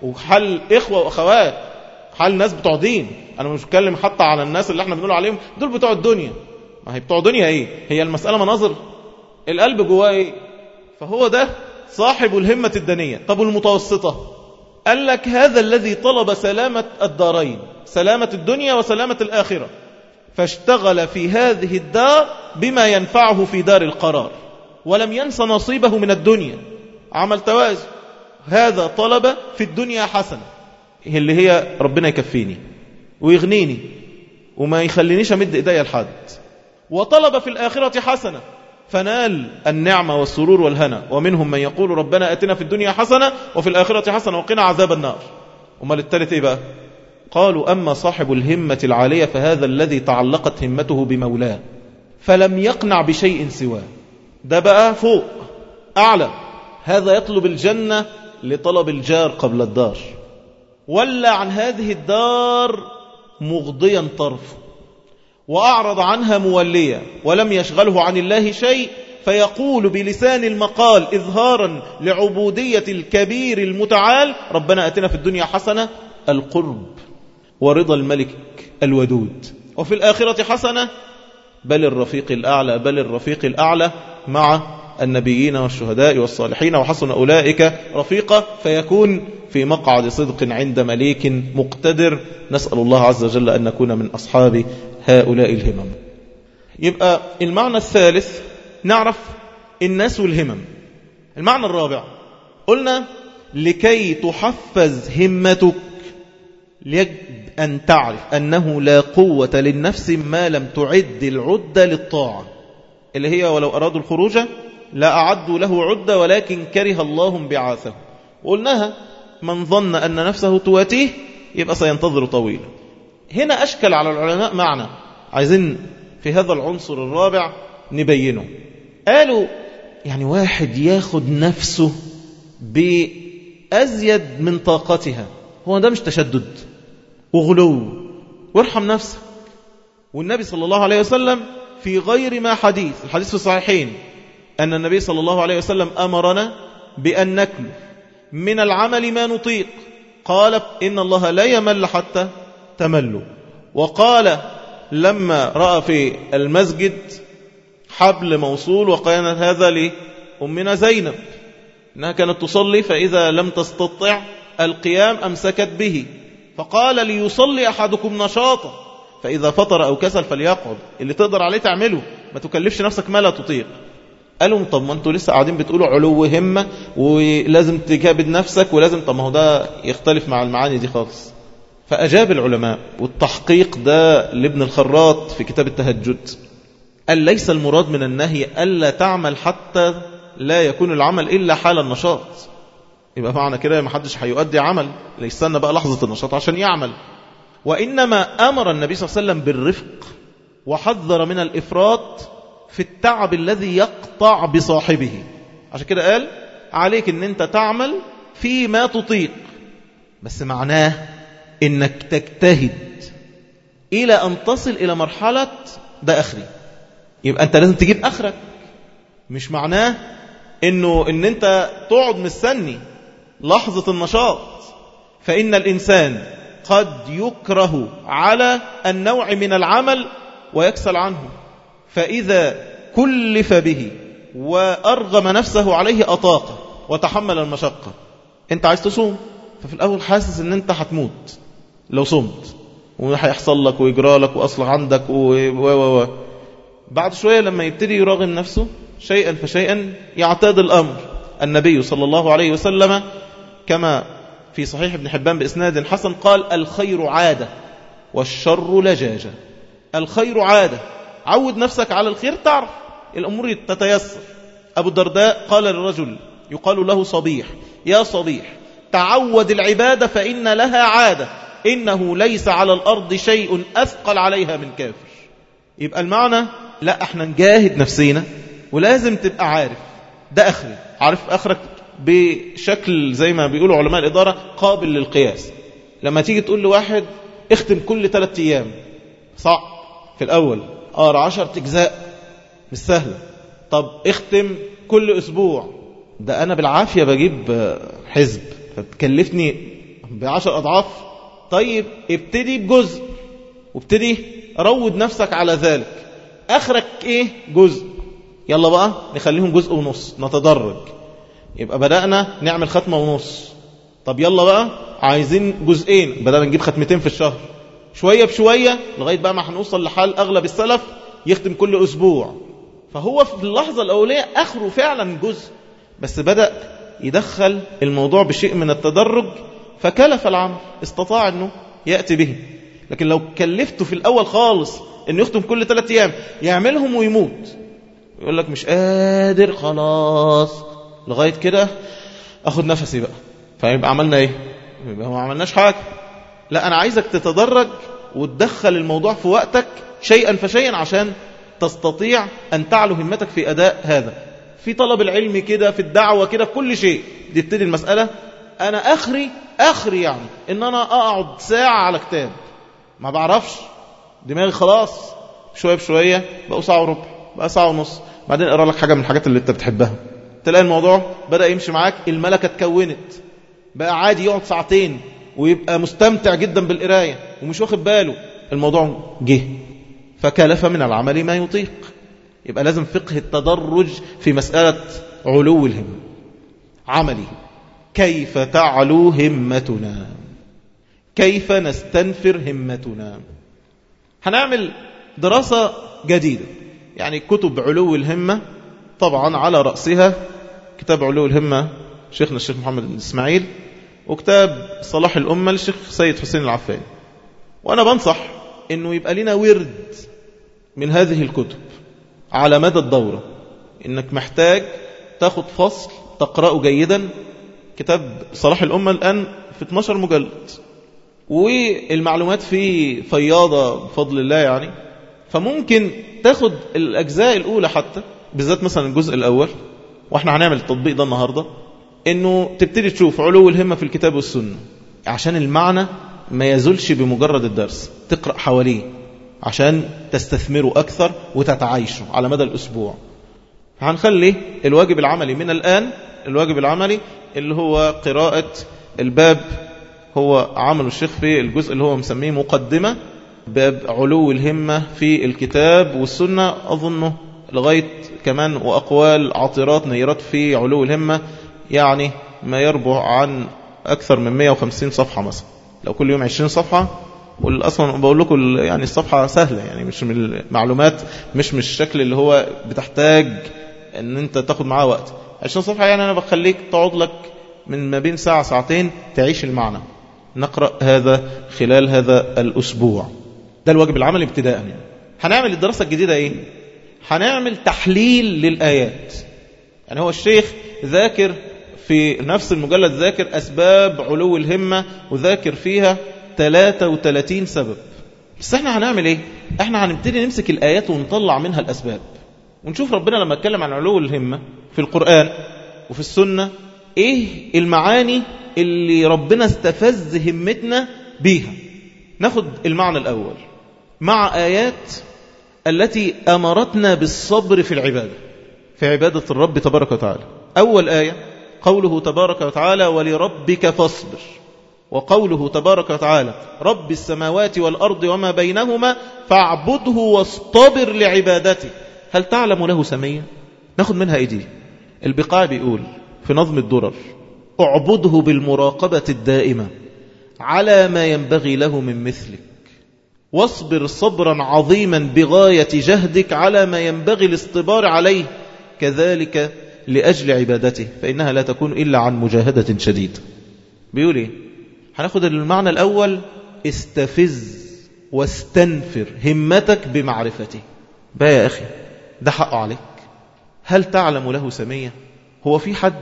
وحل اخوة واخوات حل ناس بتوع دين انا مش بتكلم حتى على الناس اللي احنا بنقول عليهم دول بتوع الدنيا ما هي بتوع دنيا ايه هي المسألة مناظر القلب جواه ايه فهو ده صاحب الهمة الدنية طب المتوسطة قال لك هذا الذي طلب سلامة الدارين سلامة الدنيا وسلامة الآخرة فاشتغل في هذه الدار بما ينفعه في دار القرار ولم ينس نصيبه من الدنيا عمل توازن هذا طلب في الدنيا حسنة اللي هي ربنا يكفيني ويغنيني وما يخلينيش أمد إيديا لحد وطلب في الآخرة حسنة فنال النعمة والسرور والهنا ومنهم من يقول ربنا أتنا في الدنيا حسنة وفي الآخرة حسنة وقنا عذاب النار وما للتالت إيه بقى قالوا أما صاحب الهمة العالية فهذا الذي تعلقت همته بمولاه فلم يقنع بشيء سواه ده بقى فوق أعلى هذا يطلب الجنة لطلب الجار قبل الدار ولا عن هذه الدار مغضيا طرفه وأعرض عنها موليا ولم يشغله عن الله شيء فيقول بلسان المقال إظهارا لعبودية الكبير المتعال ربنا أتنا في الدنيا حسنة القرب ورضا الملك الودود وفي الآخرة حسنة بل الرفيق الأعلى بل الرفيق الأعلى مع النبيين والشهداء والصالحين وحسن أولئك رفيقا فيكون في مقعد صدق عند مليك مقتدر نسأل الله عز وجل أن نكون من أصحاب هؤلاء الهمم يبقى المعنى الثالث نعرف الناس والهمم المعنى الرابع قلنا لكي تحفز همتك يجب أن تعرف أنه لا قوة للنفس ما لم تعد العدة للطاعة اللي هي ولو أرادوا الخروج لا أعدوا له عدة ولكن كره الله بعاثه وقلناها من ظن أن نفسه تواتيه يبقى سينتظر طويلا هنا أشكل على العلماء معنى عايزين في هذا العنصر الرابع نبينه قالوا يعني واحد ياخد نفسه بأزيد من طاقتها هو ده مش تشدد وغلو وارحم نفسك والنبي صلى الله عليه وسلم في غير ما حديث الحديث في الصحيحين أن النبي صلى الله عليه وسلم أمرنا بأن نكلف من العمل ما نطيق قال إن الله لا يمل حتى تملوا وقال لما رأى في المسجد حبل موصول وكان هذا لأمنا زينب إنها كانت تصلي فإذا لم تستطع القيام أمسكت به فقال ليصلي أحدكم نشاطا فإذا فطر أو كسل فليقعد اللي تقدر عليه تعمله ما تكلفش نفسك ما لا تطيق قالوا طب ما انتوا لسه قاعدين بتقولوا علو همة ولازم تكابد نفسك ولازم طب ما هو ده يختلف مع المعاني دي خالص فأجاب العلماء والتحقيق ده لابن الخراط في كتاب التهجد قال ليس المراد من النهي ألا تعمل حتى لا يكون العمل إلا حال النشاط يبقى معنى كده ما حدش هيؤدي عمل ليستنى بقى لحظة النشاط عشان يعمل وإنما أمر النبي صلى الله عليه وسلم بالرفق وحذر من الإفراط في التعب الذي يقطع بصاحبه عشان كده قال عليك ان انت تعمل فيما تطيق بس معناه انك تجتهد الى ان تصل الى مرحلة ده اخري يبقى انت لازم تجيب اخرك مش معناه انه ان انت تقعد مستني لحظة النشاط فإن الإنسان قد يكره على النوع من العمل ويكسل عنه فإذا كلف به وأرغم نفسه عليه أطاقه وتحمل المشقة أنت عايز تصوم ففي الأول حاسس أن أنت هتموت لو صمت وهيحصل لك ويجرى لك وأصل عندك و و و بعد شوية لما يبتدي يراغم نفسه شيئا فشيئا يعتاد الأمر النبي صلى الله عليه وسلم كما في صحيح ابن حبان بإسناد حسن قال الخير عادة والشر لجاجة الخير عادة عود نفسك على الخير تعرف الأمور تتيسر أبو الدرداء قال للرجل يقال له صبيح يا صبيح تعود العبادة فإن لها عادة إنه ليس على الأرض شيء أثقل عليها من كافر يبقى المعنى لا احنا نجاهد نفسينا ولازم تبقى عارف ده أخري عارف أخرك بشكل زي ما بيقولوا علماء الإدارة قابل للقياس لما تيجي تقول لواحد اختم كل ثلاثة أيام صعب في الأول أقرأ عشر أجزاء مش سهلة طب اختم كل أسبوع ده أنا بالعافية بجيب حزب فتكلفني بعشر أضعاف طيب ابتدي بجزء وابتدي روض نفسك على ذلك آخرك إيه جزء يلا بقى نخليهم جزء ونص نتدرج يبقى بدأنا نعمل ختمة ونص طب يلا بقى عايزين جزئين بدأنا نجيب ختمتين في الشهر شوية بشوية لغاية بقى ما هنوصل لحال أغلب السلف يختم كل أسبوع فهو في اللحظة الأولية آخره فعلا جزء بس بدأ يدخل الموضوع بشيء من التدرج فكلف العمل استطاع أنه يأتي به لكن لو كلفته في الأول خالص أنه يختم كل ثلاثة أيام يعملهم ويموت يقول لك مش قادر خلاص لغاية كده أخد نفسي بقى فيبقى عملنا إيه يبقى ما عملناش حاجة لا أنا عايزك تتدرج وتدخل الموضوع في وقتك شيئا فشيئا عشان تستطيع أن تعلو همتك في أداء هذا في طلب العلم كده في الدعوة كده في كل شيء دي ابتدي المسألة أنا أخري أخري يعني إن أنا أقعد ساعة على كتاب ما بعرفش دماغي خلاص شوية بشوية بقوا ساعة وربع بقى ساعة ونص بعدين اقرا لك حاجة من الحاجات اللي انت بتحبها تلاقي الموضوع بدأ يمشي معاك الملكة اتكونت بقى عادي يقعد ساعتين ويبقى مستمتع جدا بالقراية ومش واخد باله الموضوع جه فكلف من العمل ما يطيق يبقى لازم فقه التدرج في مسألة علو الهمة عملي كيف تعلو همتنا كيف نستنفر همتنا هنعمل دراسة جديدة يعني كتب علو الهمة طبعا على رأسها كتاب علو الهمة شيخنا الشيخ محمد بن إسماعيل وكتاب صلاح الأمة للشيخ سيد حسين العفاني وأنا بنصح أنه يبقى لنا ورد من هذه الكتب على مدى الدورة إنك محتاج تاخد فصل تقرأه جيدا كتاب صلاح الأمة الآن في 12 مجلد والمعلومات فيه فياضة بفضل الله يعني فممكن تاخد الأجزاء الأولى حتى بالذات مثلا الجزء الأول واحنا هنعمل التطبيق ده النهاردة انه تبتدي تشوف علو الهمة في الكتاب والسنة عشان المعنى ما يزولش بمجرد الدرس تقرأ حواليه عشان تستثمره أكثر وتتعايشه على مدى الأسبوع هنخلي الواجب العملي من الآن الواجب العملي اللي هو قراءة الباب هو عمل الشيخ في الجزء اللي هو مسميه مقدمة باب علو الهمة في الكتاب والسنة أظنه لغاية كمان وأقوال عطرات نيرات في علو الهمة يعني ما يربع عن أكثر من 150 صفحة مثلا لو كل يوم 20 صفحة والأصلا بقول لكم يعني الصفحة سهلة يعني مش من المعلومات مش من الشكل اللي هو بتحتاج ان انت تاخد معاه وقت 20 صفحة يعني انا بخليك تقعد لك من ما بين ساعة ساعتين تعيش المعنى نقرأ هذا خلال هذا الأسبوع ده الواجب العملي ابتداء يعني هنعمل الدراسة الجديدة ايه هنعمل تحليل للآيات يعني هو الشيخ ذاكر في نفس المجلد ذاكر أسباب علو الهمة وذاكر فيها 33 سبب بس احنا هنعمل ايه احنا هنبتدي نمسك الآيات ونطلع منها الأسباب ونشوف ربنا لما اتكلم عن علو الهمة في القرآن وفي السنة ايه المعاني اللي ربنا استفز همتنا بيها ناخد المعنى الأول مع آيات التي أمرتنا بالصبر في العبادة في عبادة الرب تبارك وتعالى أول آية قوله تبارك وتعالى ولربك فاصبر وقوله تبارك وتعالى رب السماوات والأرض وما بينهما فاعبده واصطبر لعبادته هل تعلم له سمية؟ ناخد منها ايه دي البقاع بيقول في نظم الدرر اعبده بالمراقبة الدائمة على ما ينبغي له من مثلك واصبر صبرا عظيما بغاية جهدك على ما ينبغي الاصطبار عليه كذلك لأجل عبادته فإنها لا تكون إلا عن مجاهدة شديدة بيقول إيه هناخد المعنى الأول استفز واستنفر همتك بمعرفته بقى يا أخي ده حقه عليك هل تعلم له سمية هو في حد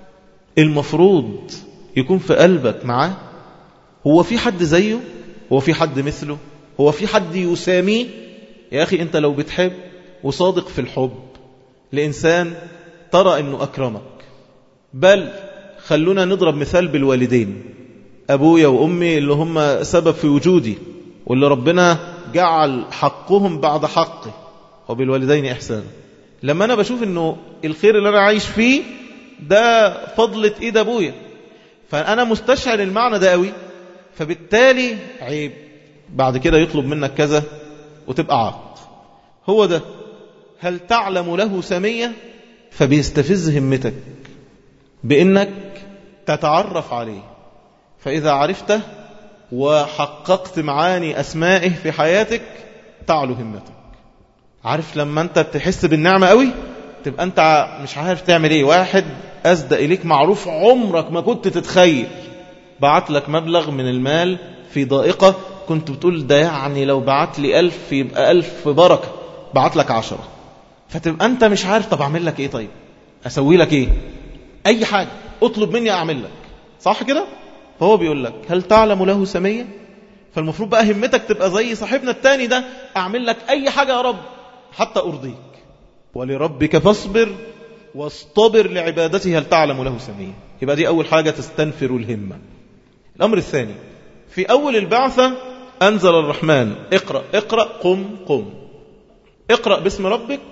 المفروض يكون في قلبك معاه هو في حد زيه هو في حد مثله هو في حد يساميه يا أخي أنت لو بتحب وصادق في الحب لإنسان ترى أنه أكرمك بل خلونا نضرب مثال بالوالدين أبويا وأمي اللي هم سبب في وجودي واللي ربنا جعل حقهم بعد حقي وبالوالدين إحسانا لما أنا بشوف أنه الخير اللي أنا عايش فيه ده فضلة إيد أبويا فأنا مستشعر المعنى ده قوي فبالتالي عيب بعد كده يطلب منك كذا وتبقى عاق هو ده هل تعلم له سمية فبيستفز همتك بأنك تتعرف عليه فإذا عرفته وحققت معاني أسمائه في حياتك تعلو همتك عارف لما أنت بتحس بالنعمة قوي تبقى أنت مش عارف تعمل إيه واحد أسدى إليك معروف عمرك ما كنت تتخيل بعت لك مبلغ من المال في ضائقة كنت بتقول ده يعني لو بعت لي ألف يبقى ألف بركة بعت لك عشرة فتبقى أنت مش عارف طب أعمل لك إيه طيب أسوي لك إيه أي حاجة اطلب مني أعمل لك صح كده فهو بيقول لك هل تعلم له سمية فالمفروض بقى همتك تبقى زي صاحبنا التاني ده أعمل لك أي حاجة يا رب حتى أرضيك ولربك فاصبر واصطبر لعبادته هل تعلم له سمية يبقى دي أول حاجة تستنفر الهمة الأمر الثاني في أول البعثة أنزل الرحمن اقرأ اقرأ قم قم اقرأ باسم ربك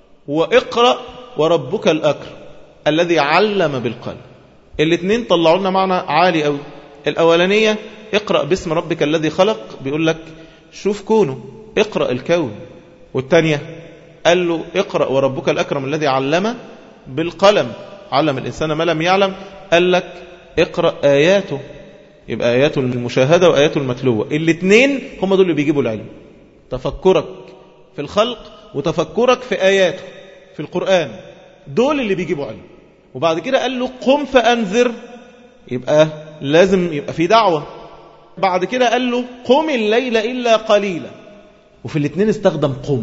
واقرأ وربك الأكرم الذي علم بالقلم الاثنين طلعوا لنا معنى عالي قوي الأولانية اقرأ باسم ربك الذي خلق بيقول لك شوف كونه اقرأ الكون والثانية قال له اقرأ وربك الأكرم الذي علم بالقلم علم الإنسان ما لم يعلم قال لك اقرأ آياته يبقى آياته المشاهدة وآياته المتلوة الاثنين هم دول اللي بيجيبوا العلم تفكرك في الخلق وتفكرك في آياته في القرآن دول اللي بيجيبوا علم وبعد كده قال له قم فأنذر يبقى لازم يبقى في دعوة بعد كده قال له قم الليل إلا قليلا وفي الاثنين استخدم قم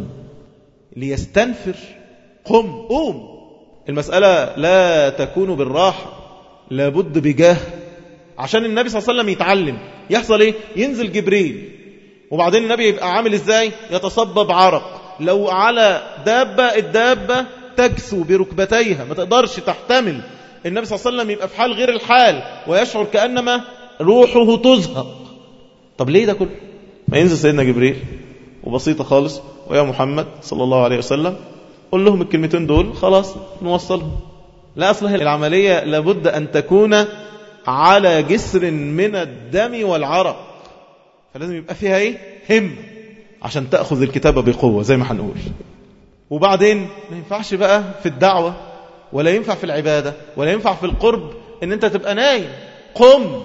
ليستنفر قم قوم المسألة لا تكون بالراحة لابد بجاه عشان النبي صلى الله عليه وسلم يتعلم يحصل ايه ينزل جبريل وبعدين النبي يبقى عامل ازاي يتصبب عرق لو على دابة الدابة تجسو بركبتيها ما تقدرش تحتمل النبي صلى الله عليه وسلم يبقى في حال غير الحال ويشعر كأنما روحه تزهق طب ليه ده كله ما ينزل سيدنا جبريل وبسيطة خالص ويا محمد صلى الله عليه وسلم قل لهم الكلمتين دول خلاص نوصلهم لا أصلها العملية لابد أن تكون على جسر من الدم والعرق فلازم يبقى فيها ايه هم عشان تأخذ الكتابة بقوة زي ما هنقول وبعدين ما ينفعش بقى في الدعوة ولا ينفع في العبادة ولا ينفع في القرب ان انت تبقى نايم قم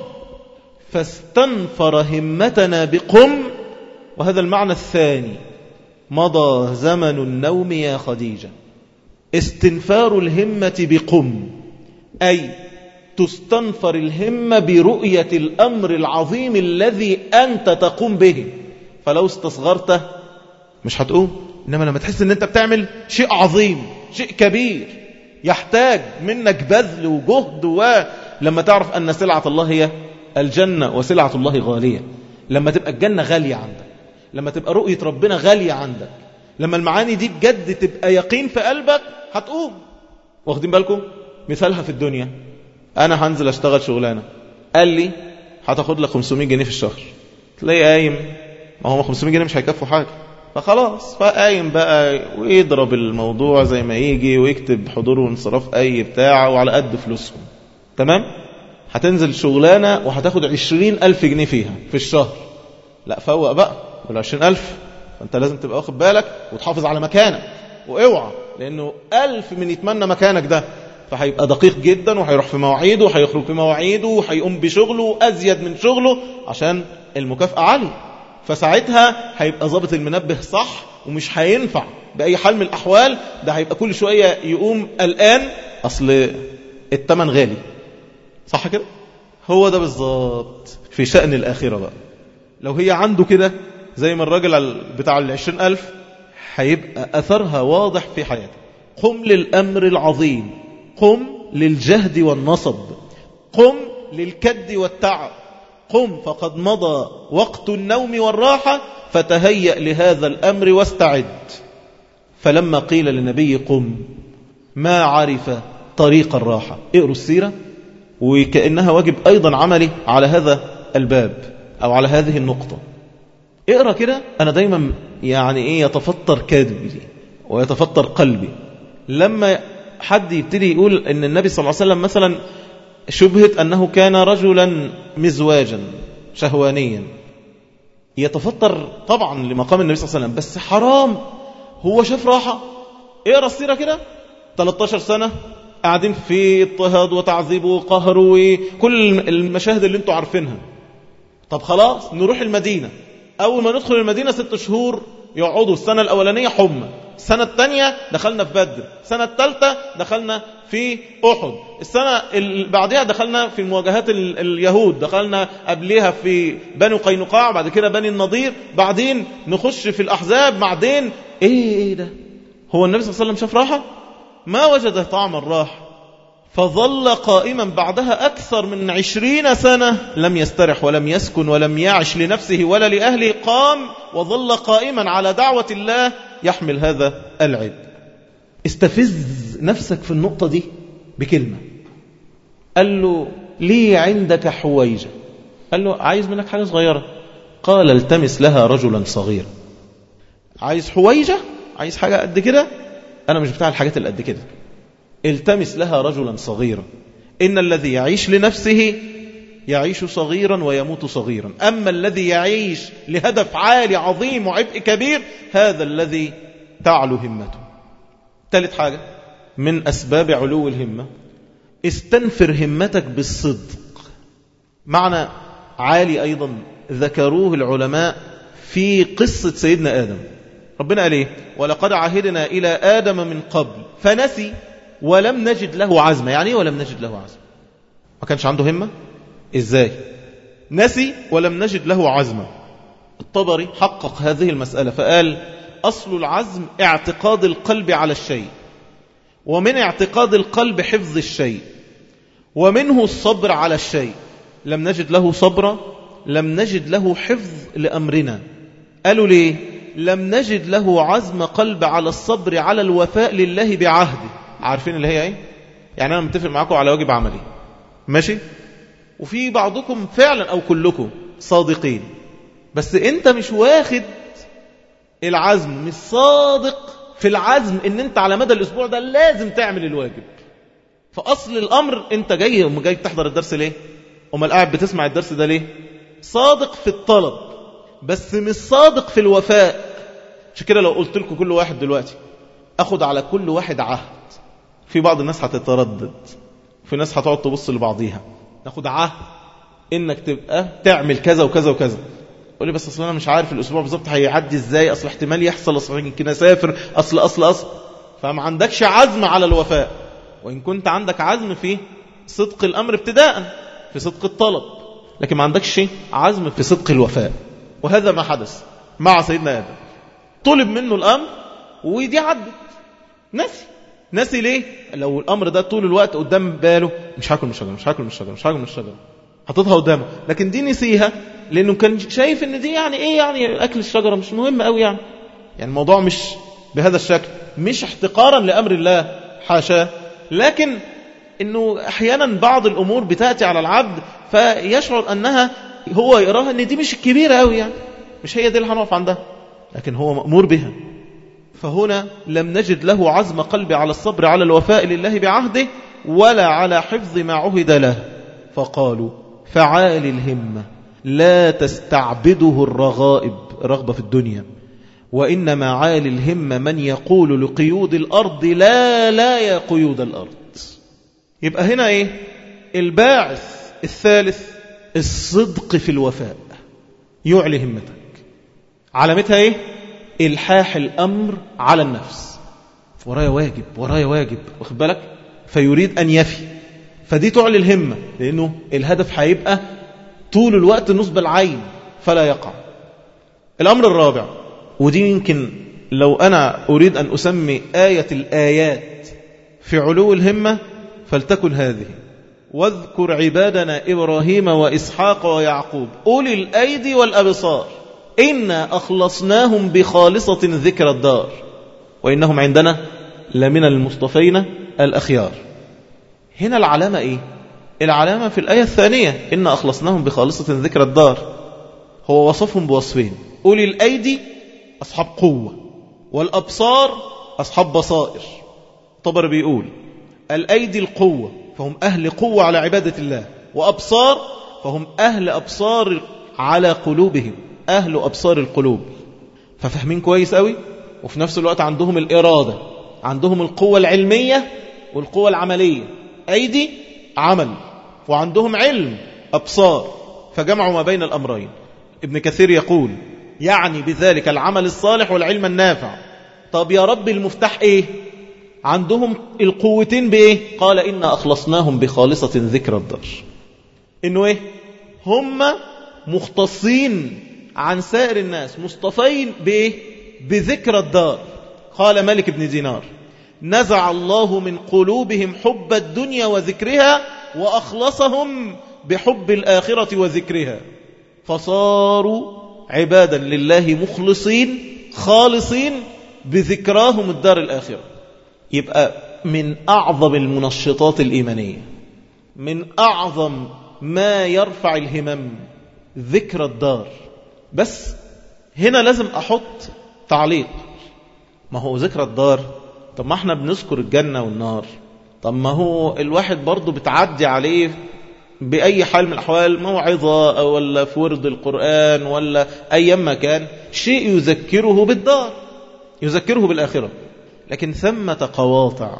فاستنفر همتنا بقم وهذا المعنى الثاني مضى زمن النوم يا خديجة استنفار الهمة بقم أي تستنفر الهمة برؤية الأمر العظيم الذي أنت تقوم به فلو استصغرته مش هتقوم إنما لما تحس أن أنت بتعمل شيء عظيم شيء كبير يحتاج منك بذل وجهد ولما تعرف أن سلعة الله هي الجنة وسلعة الله غالية لما تبقى الجنة غالية عندك لما تبقى رؤية ربنا غالية عندك لما المعاني دي بجد تبقى يقين في قلبك هتقوم واخدين بالكم مثالها في الدنيا انا هنزل اشتغل شغلانه قال لي هتاخد لك 500 جنيه في الشهر تلاقي قايم ما هو 500 جنيه مش هيكفوا حاجة فخلاص فقايم بقى ويضرب الموضوع زي ما يجي ويكتب حضور وانصراف أي بتاع وعلى قد فلوسهم تمام هتنزل شغلانة وهتاخد عشرين ألف جنيه فيها في الشهر لا فوق بقى بالعشرين ألف فأنت لازم تبقى واخد بالك وتحافظ على مكانك واوعى لأنه ألف من يتمنى مكانك ده فهيبقى دقيق جدا وهيروح في مواعيده وهيخرج في مواعيده وهيقوم بشغله أزيد من شغله عشان المكافأة عالية فساعتها هيبقى ظابط المنبه صح ومش هينفع بأي حال من الأحوال ده هيبقى كل شوية يقوم الآن أصل التمن غالي صح كده هو ده بالظبط في شأن الآخرة بقى لو هي عنده كده زي ما الراجل بتاع العشرين ألف هيبقى أثرها واضح في حياته قم للأمر العظيم قم للجهد والنصب قم للكد والتعب قم فقد مضى وقت النوم والراحة فتهيأ لهذا الأمر واستعد فلما قيل للنبي قم ما عرف طريق الراحة اقروا السيرة وكأنها واجب أيضا عملي على هذا الباب أو على هذه النقطة اقرأ كده أنا دايما يعني إيه يتفطر كادبي ويتفطر قلبي لما حد يبتدي يقول أن النبي صلى الله عليه وسلم مثلا شبهت أنه كان رجلا مزواجا شهوانيا يتفطر طبعا لمقام النبي صلى الله عليه وسلم بس حرام هو شاف راحة اقرأ السيرة كده 13 سنة قاعدين في اضطهاد وتعذيب وقهر وكل المشاهد اللي انتوا عارفينها طب خلاص نروح المدينة أول ما ندخل المدينة ست شهور يقعدوا السنة الأولانية حمى السنة الثانية دخلنا في بدر السنة الثالثة دخلنا في أحد السنة اللي بعدها دخلنا في مواجهات اليهود دخلنا قبلها في بني قينقاع بعد كده بني النضير بعدين نخش في الأحزاب بعدين إيه إيه ده هو النبي صلى الله عليه وسلم شاف راحة ما وجد طعم الراحة فظل قائما بعدها أكثر من عشرين سنة لم يسترح ولم يسكن ولم يعش لنفسه ولا لأهله قام وظل قائما على دعوة الله يحمل هذا العيب استفز نفسك في النقطة دي بكلمة قال له لي عندك حويجة قال له عايز منك حاجة صغيرة قال التمس لها رجلا صغيرا عايز حويجة عايز حاجة قد كده أنا مش بتاع الحاجات اللي قد كده التمس لها رجلا صغيرا إن الذي يعيش لنفسه يعيش صغيرا ويموت صغيرا أما الذي يعيش لهدف عالي عظيم وعبء كبير هذا الذي تعلو همته ثالث حاجة من أسباب علو الهمة استنفر همتك بالصدق معنى عالي أيضا ذكروه العلماء في قصة سيدنا آدم ربنا قال ايه ولقد عهدنا إلى آدم من قبل فنسي ولم نجد له عزمة يعني ايه ولم نجد له عزمة ما كانش عنده همة ازاي نسي ولم نجد له عزمة الطبري حقق هذه المسألة فقال أصل العزم اعتقاد القلب على الشيء ومن اعتقاد القلب حفظ الشيء ومنه الصبر على الشيء لم نجد له صبرا لم نجد له حفظ لأمرنا قالوا ليه لم نجد له عزم قلب على الصبر على الوفاء لله بعهده عارفين اللي هي ايه يعني انا متفق معاكم على واجب عملي ماشي وفي بعضكم فعلا او كلكم صادقين بس انت مش واخد العزم مش صادق في العزم ان انت على مدى الاسبوع ده لازم تعمل الواجب فاصل الامر انت جاي ام جاي تحضر الدرس ليه امال قاعد بتسمع الدرس ده ليه صادق في الطلب بس مش صادق في الوفاء عشان كده لو قلت لكم كل واحد دلوقتي اخد على كل واحد عهد في بعض الناس هتتردد في ناس هتقعد تبص لبعضيها ناخد عهد انك تبقى تعمل كذا وكذا وكذا قول لي بس اصل انا مش عارف الاسبوع بالظبط هيعدي ازاي اصل احتمال يحصل اصل يمكن اسافر اصل اصل اصل فما عندكش عزم على الوفاء وان كنت عندك عزم في صدق الامر ابتداء في صدق الطلب لكن ما عندكش عزم في صدق الوفاء وهذا ما حدث مع سيدنا ادم طلب منه الامر ودي عدت نسي نسي ليه لو الامر ده طول الوقت قدام باله مش هاكل من الشجره مش هاكل من الشجره مش هاكل من الشجره حطيتها قدامه لكن دي نسيها لانه كان شايف ان دي يعني ايه يعني اكل الشجره مش مهم قوي يعني يعني الموضوع مش بهذا الشكل مش احتقارا لامر الله حاشاه لكن انه احيانا بعض الامور بتاتي على العبد فيشعر انها هو يراها ان دي مش الكبيرة قوي يعني مش هي دي اللي هنقف عندها لكن هو مأمور بها فهنا لم نجد له عزم قلبي على الصبر على الوفاء لله بعهده ولا على حفظ ما عهد له فقالوا فعال الهمة لا تستعبده الرغائب رغبة في الدنيا وإنما عال الهمة من يقول لقيود الأرض لا لا يا قيود الأرض يبقى هنا إيه الباعث الثالث الصدق في الوفاء يعلي همتك علامتها إيه الحاح الأمر على النفس ورايا واجب ورايا واجب واخد بالك فيريد أن يفي فدي تعلي الهمة لأنه الهدف هيبقى طول الوقت نصب العين فلا يقع الأمر الرابع ودي يمكن لو أنا أريد أن أسمي آية الآيات في علو الهمة فلتكن هذه واذكر عبادنا إبراهيم وإسحاق ويعقوب أولي الأيدي والأبصار إنا أخلصناهم بخالصة ذكر الدار وإنهم عندنا لمن المصطفين الأخيار هنا العلامة إيه؟ العلامة في الآية الثانية إن أخلصناهم بخالصة ذكر الدار هو وصفهم بوصفين أولي الأيدي أصحاب قوة والأبصار أصحاب بصائر طبر بيقول الأيدي القوة فهم أهل قوة على عبادة الله وأبصار فهم أهل أبصار على قلوبهم أهل أبصار القلوب ففهمين كويس قوي وفي نفس الوقت عندهم الإرادة عندهم القوة العلمية والقوة العملية أيدي عمل وعندهم علم أبصار فجمعوا ما بين الأمرين ابن كثير يقول يعني بذلك العمل الصالح والعلم النافع طب يا رب المفتاح ايه عندهم القوتين بايه قال إنا أخلصناهم بخالصة ذكر الدار إنه ايه هم مختصين عن سائر الناس مصطفين بايه بذكر الدار قال ملك بن دينار نزع الله من قلوبهم حب الدنيا وذكرها وأخلصهم بحب الآخرة وذكرها فصاروا عبادا لله مخلصين خالصين بذكراهم الدار الآخرة يبقى من أعظم المنشطات الإيمانية من أعظم ما يرفع الهمم ذكر الدار بس هنا لازم أحط تعليق ما هو ذكر الدار طب ما احنا بنذكر الجنة والنار طب ما هو الواحد برضه بتعدي عليه بأي حال من الأحوال موعظة ولا في ورد القرآن ولا أيام ما كان شيء يذكره بالدار يذكره بالآخرة لكن ثمة قواطع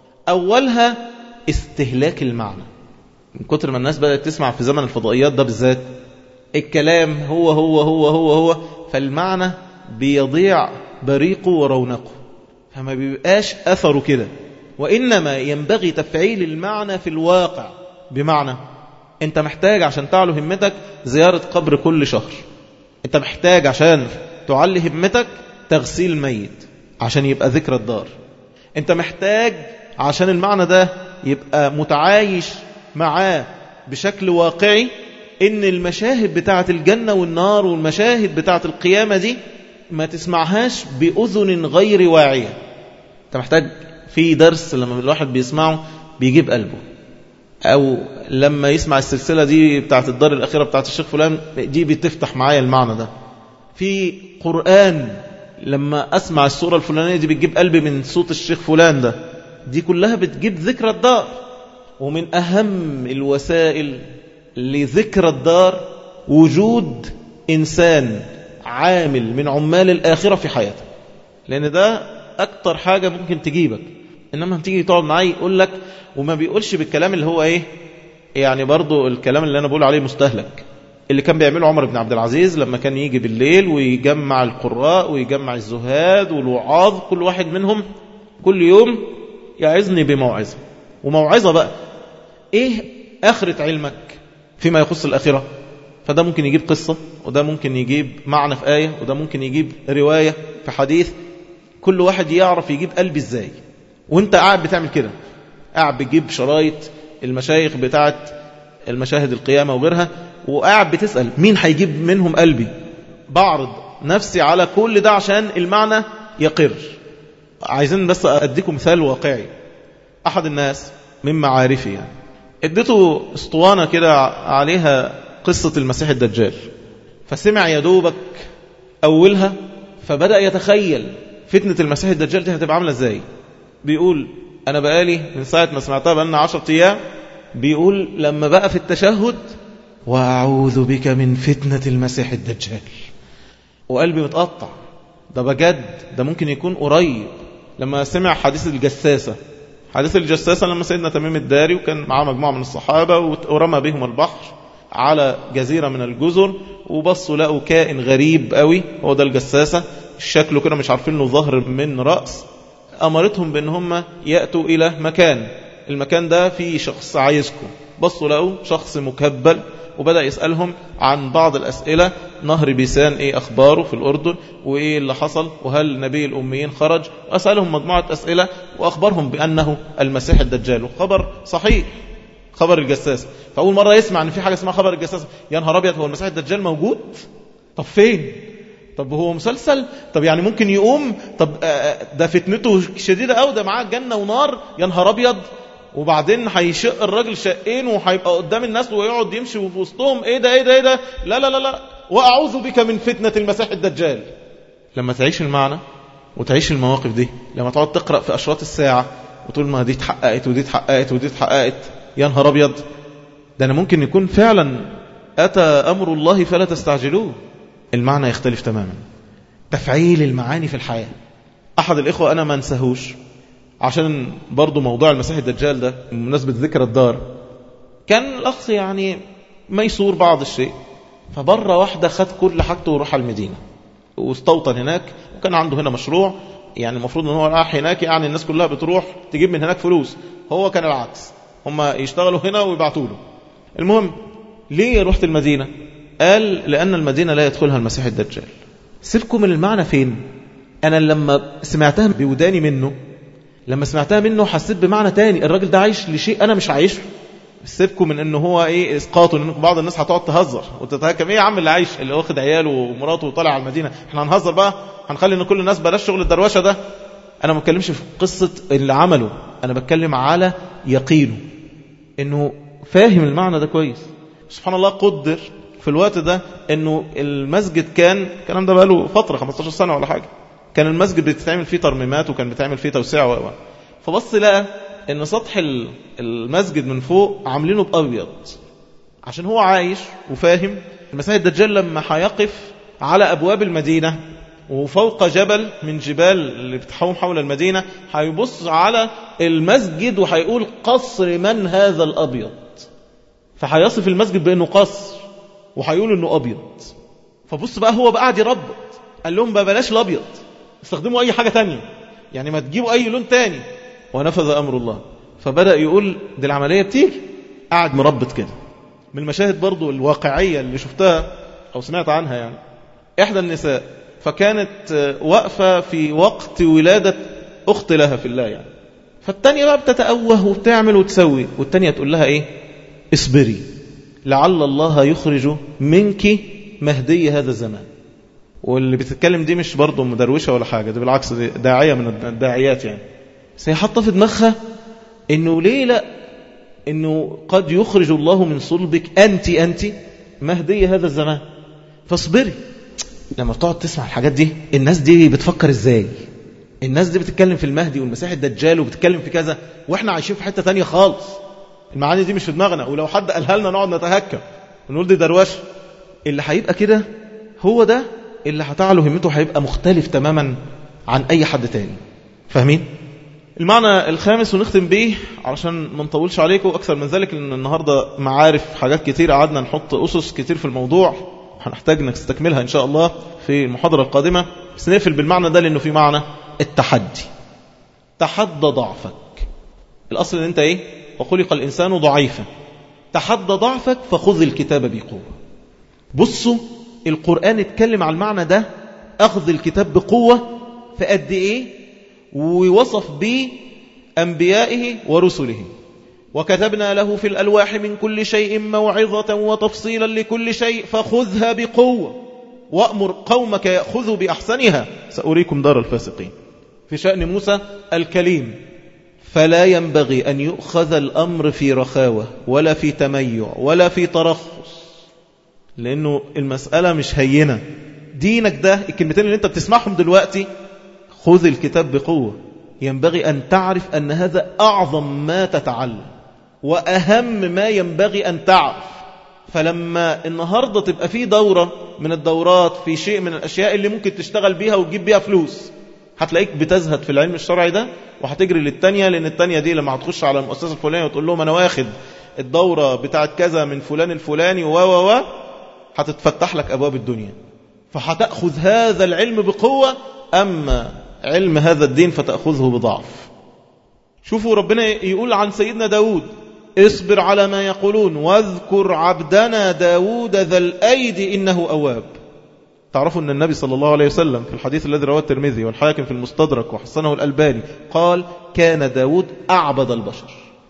أولها استهلاك المعنى من كتر ما الناس بدأت تسمع في زمن الفضائيات ده بالذات الكلام هو هو هو هو هو فالمعنى بيضيع بريقه ورونقه فما بيبقاش أثره كده وإنما ينبغي تفعيل المعنى في الواقع بمعنى أنت محتاج عشان تعلو همتك زيارة قبر كل شهر أنت محتاج عشان تعلي همتك تغسيل ميت عشان يبقى ذكرى الدار أنت محتاج عشان المعنى ده يبقى متعايش معاه بشكل واقعي ان المشاهد بتاعة الجنة والنار والمشاهد بتاعة القيامة دي ما تسمعهاش بأذن غير واعية انت محتاج في درس لما الواحد بيسمعه بيجيب قلبه او لما يسمع السلسلة دي بتاعة الدار الأخيرة بتاعة الشيخ فلان دي بتفتح معايا المعنى ده في قرآن لما أسمع السورة الفلانية دي بتجيب قلبي من صوت الشيخ فلان ده دي كلها بتجيب ذكرى الدار ومن أهم الوسائل لذكر الدار وجود إنسان عامل من عمال الآخرة في حياته لأن ده أكتر حاجة ممكن تجيبك إنما تيجي تقعد معاه يقول لك وما بيقولش بالكلام اللي هو إيه يعني برضو الكلام اللي أنا بقول عليه مستهلك اللي كان بيعمله عمر بن عبد العزيز لما كان يجي بالليل ويجمع القراء ويجمع الزهاد والوعاظ كل واحد منهم كل يوم يعظني بموعظة وموعظة بقى ايه آخرة علمك فيما يخص الآخرة فده ممكن يجيب قصة وده ممكن يجيب معنى في آية وده ممكن يجيب رواية في حديث كل واحد يعرف يجيب قلبي ازاي وانت قاعد بتعمل كده قاعد بتجيب شرايط المشايخ بتاعت المشاهد القيامة وغيرها وقاعد بتسأل مين هيجيب منهم قلبي بعرض نفسي على كل ده عشان المعنى يقر عايزين بس أديكم مثال واقعي أحد الناس من معارفي يعني اديته اسطوانة كده عليها قصة المسيح الدجال فسمع يا دوبك أولها فبدأ يتخيل فتنة المسيح الدجال دي هتبقى عاملة ازاي بيقول أنا بقالي من ساعة ما سمعتها بقالنا عشرة أيام بيقول لما بقى في التشهد وأعوذ بك من فتنة المسيح الدجال وقلبي متقطع ده بجد ده ممكن يكون قريب لما سمع حديث الجساسة حديث الجساسة لما سيدنا تميم الداري وكان معاه مجموعة من الصحابة ورمى بهم البحر على جزيرة من الجزر وبصوا لقوا كائن غريب قوي هو ده الجساسة شكله كده مش عارفين له ظهر من رأس أمرتهم بأن هم يأتوا إلى مكان المكان ده فيه شخص عايزكم بصوا لقوا شخص مكبل وبدأ يسألهم عن بعض الأسئلة نهر بيسان إيه أخباره في الأردن وإيه اللي حصل وهل نبي الأميين خرج وأسألهم مجموعة أسئلة وأخبرهم بأنه المسيح الدجال وخبر صحيح خبر الجساس فأول مرة يسمع أن في حاجة اسمها خبر الجساس يا نهار أبيض هو المسيح الدجال موجود طب فين طب هو مسلسل طب يعني ممكن يقوم طب ده فتنته شديدة أو ده معاه جنة ونار يا نهار أبيض وبعدين هيشق الراجل شقين وهيبقى قدام الناس ويقعد يمشي في وسطهم ايه ده ايه ده ايه ده لا لا لا لا واعوذ بك من فتنة المسيح الدجال لما تعيش المعنى وتعيش المواقف دي لما تقعد تقرأ في أشراط الساعة وتقول ما دي اتحققت ودي اتحققت ودي اتحققت يا نهار أبيض ده أنا ممكن يكون فعلا أتى أمر الله فلا تستعجلوه المعنى يختلف تماما تفعيل المعاني في الحياة أحد الإخوة أنا ما انساهوش عشان برضو موضوع المسيح الدجال ده بمناسبة ذكر الدار كان الأخ يعني ميسور بعض الشيء فبرة واحدة خد كل حاجته وراح المدينة واستوطن هناك وكان عنده هنا مشروع يعني المفروض ان هو راح هناك يعني الناس كلها بتروح تجيب من هناك فلوس هو كان العكس هم يشتغلوا هنا ويبعتوا له المهم ليه رحت المدينة قال لأن المدينة لا يدخلها المسيح الدجال سيبكم من المعنى فين أنا لما سمعتها بوداني منه لما سمعتها منه حسيت بمعنى تاني الراجل ده عايش لشيء أنا مش عايشه سيبكم من انه هو ايه اسقاطه ان بعض الناس هتقعد تهزر وتتهكم ايه يا عم اللي عايش اللي واخد عياله ومراته وطالع على المدينه احنا هنهزر بقى هنخلي ان كل الناس بلاش شغل الدروشه ده انا ما بتكلمش في قصه اللي عمله انا بتكلم على يقينه انه فاهم المعنى ده كويس سبحان الله قدر في الوقت ده انه المسجد كان الكلام ده بقاله فتره 15 سنه ولا حاجه كان المسجد بتتعمل فيه ترميمات وكان بتعمل فيه توسيع و فبص لقى ان سطح المسجد من فوق عاملينه بأبيض عشان هو عايش وفاهم المسيح الدجال لما هيقف على أبواب المدينة وفوق جبل من جبال اللي بتحوم حول المدينة هيبص على المسجد وهيقول قصر من هذا الأبيض فهيصف المسجد بأنه قصر وهيقول أنه أبيض فبص بقى هو بقى قاعد يربط قال لهم بقى بلاش الأبيض استخدموا أي حاجة تانية يعني ما تجيبوا أي لون تاني ونفذ أمر الله فبدأ يقول دي العملية بتيجي قاعد مربط كده من المشاهد برضو الواقعية اللي شفتها أو سمعت عنها يعني إحدى النساء فكانت واقفة في وقت ولادة أخت لها في الله يعني فالتانية بقى بتتأوه وبتعمل وتسوي والتانية تقول لها إيه اصبري لعل الله يخرج منك مهدي هذا الزمان واللي بتتكلم دي مش برضه مدروشة ولا حاجة دي بالعكس دي داعية من الداعيات يعني بس هي حاطه في دماغها انه ليه لا انه قد يخرج الله من صلبك انت انت مهدي هذا الزمان فاصبري لما بتقعد تسمع الحاجات دي الناس دي بتفكر ازاي الناس دي بتتكلم في المهدي والمسيح الدجال وبتتكلم في كذا واحنا عايشين في حته تانية خالص المعاني دي مش في دماغنا ولو حد قالها لنا نقعد نتهكم ونقول دي دروشه اللي هيبقى كده هو ده اللي هتعلو همته هيبقى مختلف تماما عن اي حد تاني فاهمين المعنى الخامس ونختم به علشان ما نطولش عليكم أكثر من ذلك لأن النهاردة معارف حاجات كتير قعدنا نحط أسس كتير في الموضوع هنحتاج نستكملها إن شاء الله في المحاضرة القادمة بس نقفل بالمعنى ده لأنه في معنى التحدي تحدى ضعفك الأصل أن أنت إيه وخلق الإنسان ضعيفا تحدى ضعفك فخذ الكتاب بقوة بصوا القرآن اتكلم على المعنى ده أخذ الكتاب بقوة فقد إيه ووصف به أنبيائه ورسله وكتبنا له في الألواح من كل شيء موعظة وتفصيلا لكل شيء فخذها بقوة وأمر قومك يأخذوا بأحسنها سأريكم دار الفاسقين في شأن موسى الكليم فلا ينبغي أن يؤخذ الأمر في رخاوة ولا في تميع ولا في ترخص لأنه المسألة مش هينة دينك ده الكلمتين اللي انت بتسمعهم دلوقتي خذ الكتاب بقوة ينبغي أن تعرف أن هذا أعظم ما تتعلم وأهم ما ينبغي أن تعرف فلما النهاردة تبقى في دورة من الدورات في شيء من الأشياء اللي ممكن تشتغل بيها وتجيب بيها فلوس هتلاقيك بتزهد في العلم الشرعي ده وهتجري للتانية لأن التانية دي لما هتخش على المؤسسة الفلانية وتقول لهم أنا واخد الدورة بتاعت كذا من فلان الفلاني و و و هتتفتح لك أبواب الدنيا فهتأخذ هذا العلم بقوة أما علم هذا الدين فتأخذه بضعف شوفوا ربنا يقول عن سيدنا داود اصبر على ما يقولون واذكر عبدنا داود ذا الأيد إنه أواب تعرفوا أن النبي صلى الله عليه وسلم في الحديث الذي رواه الترمذي والحاكم في المستدرك وحسنه الألباني قال كان داود أعبد البشر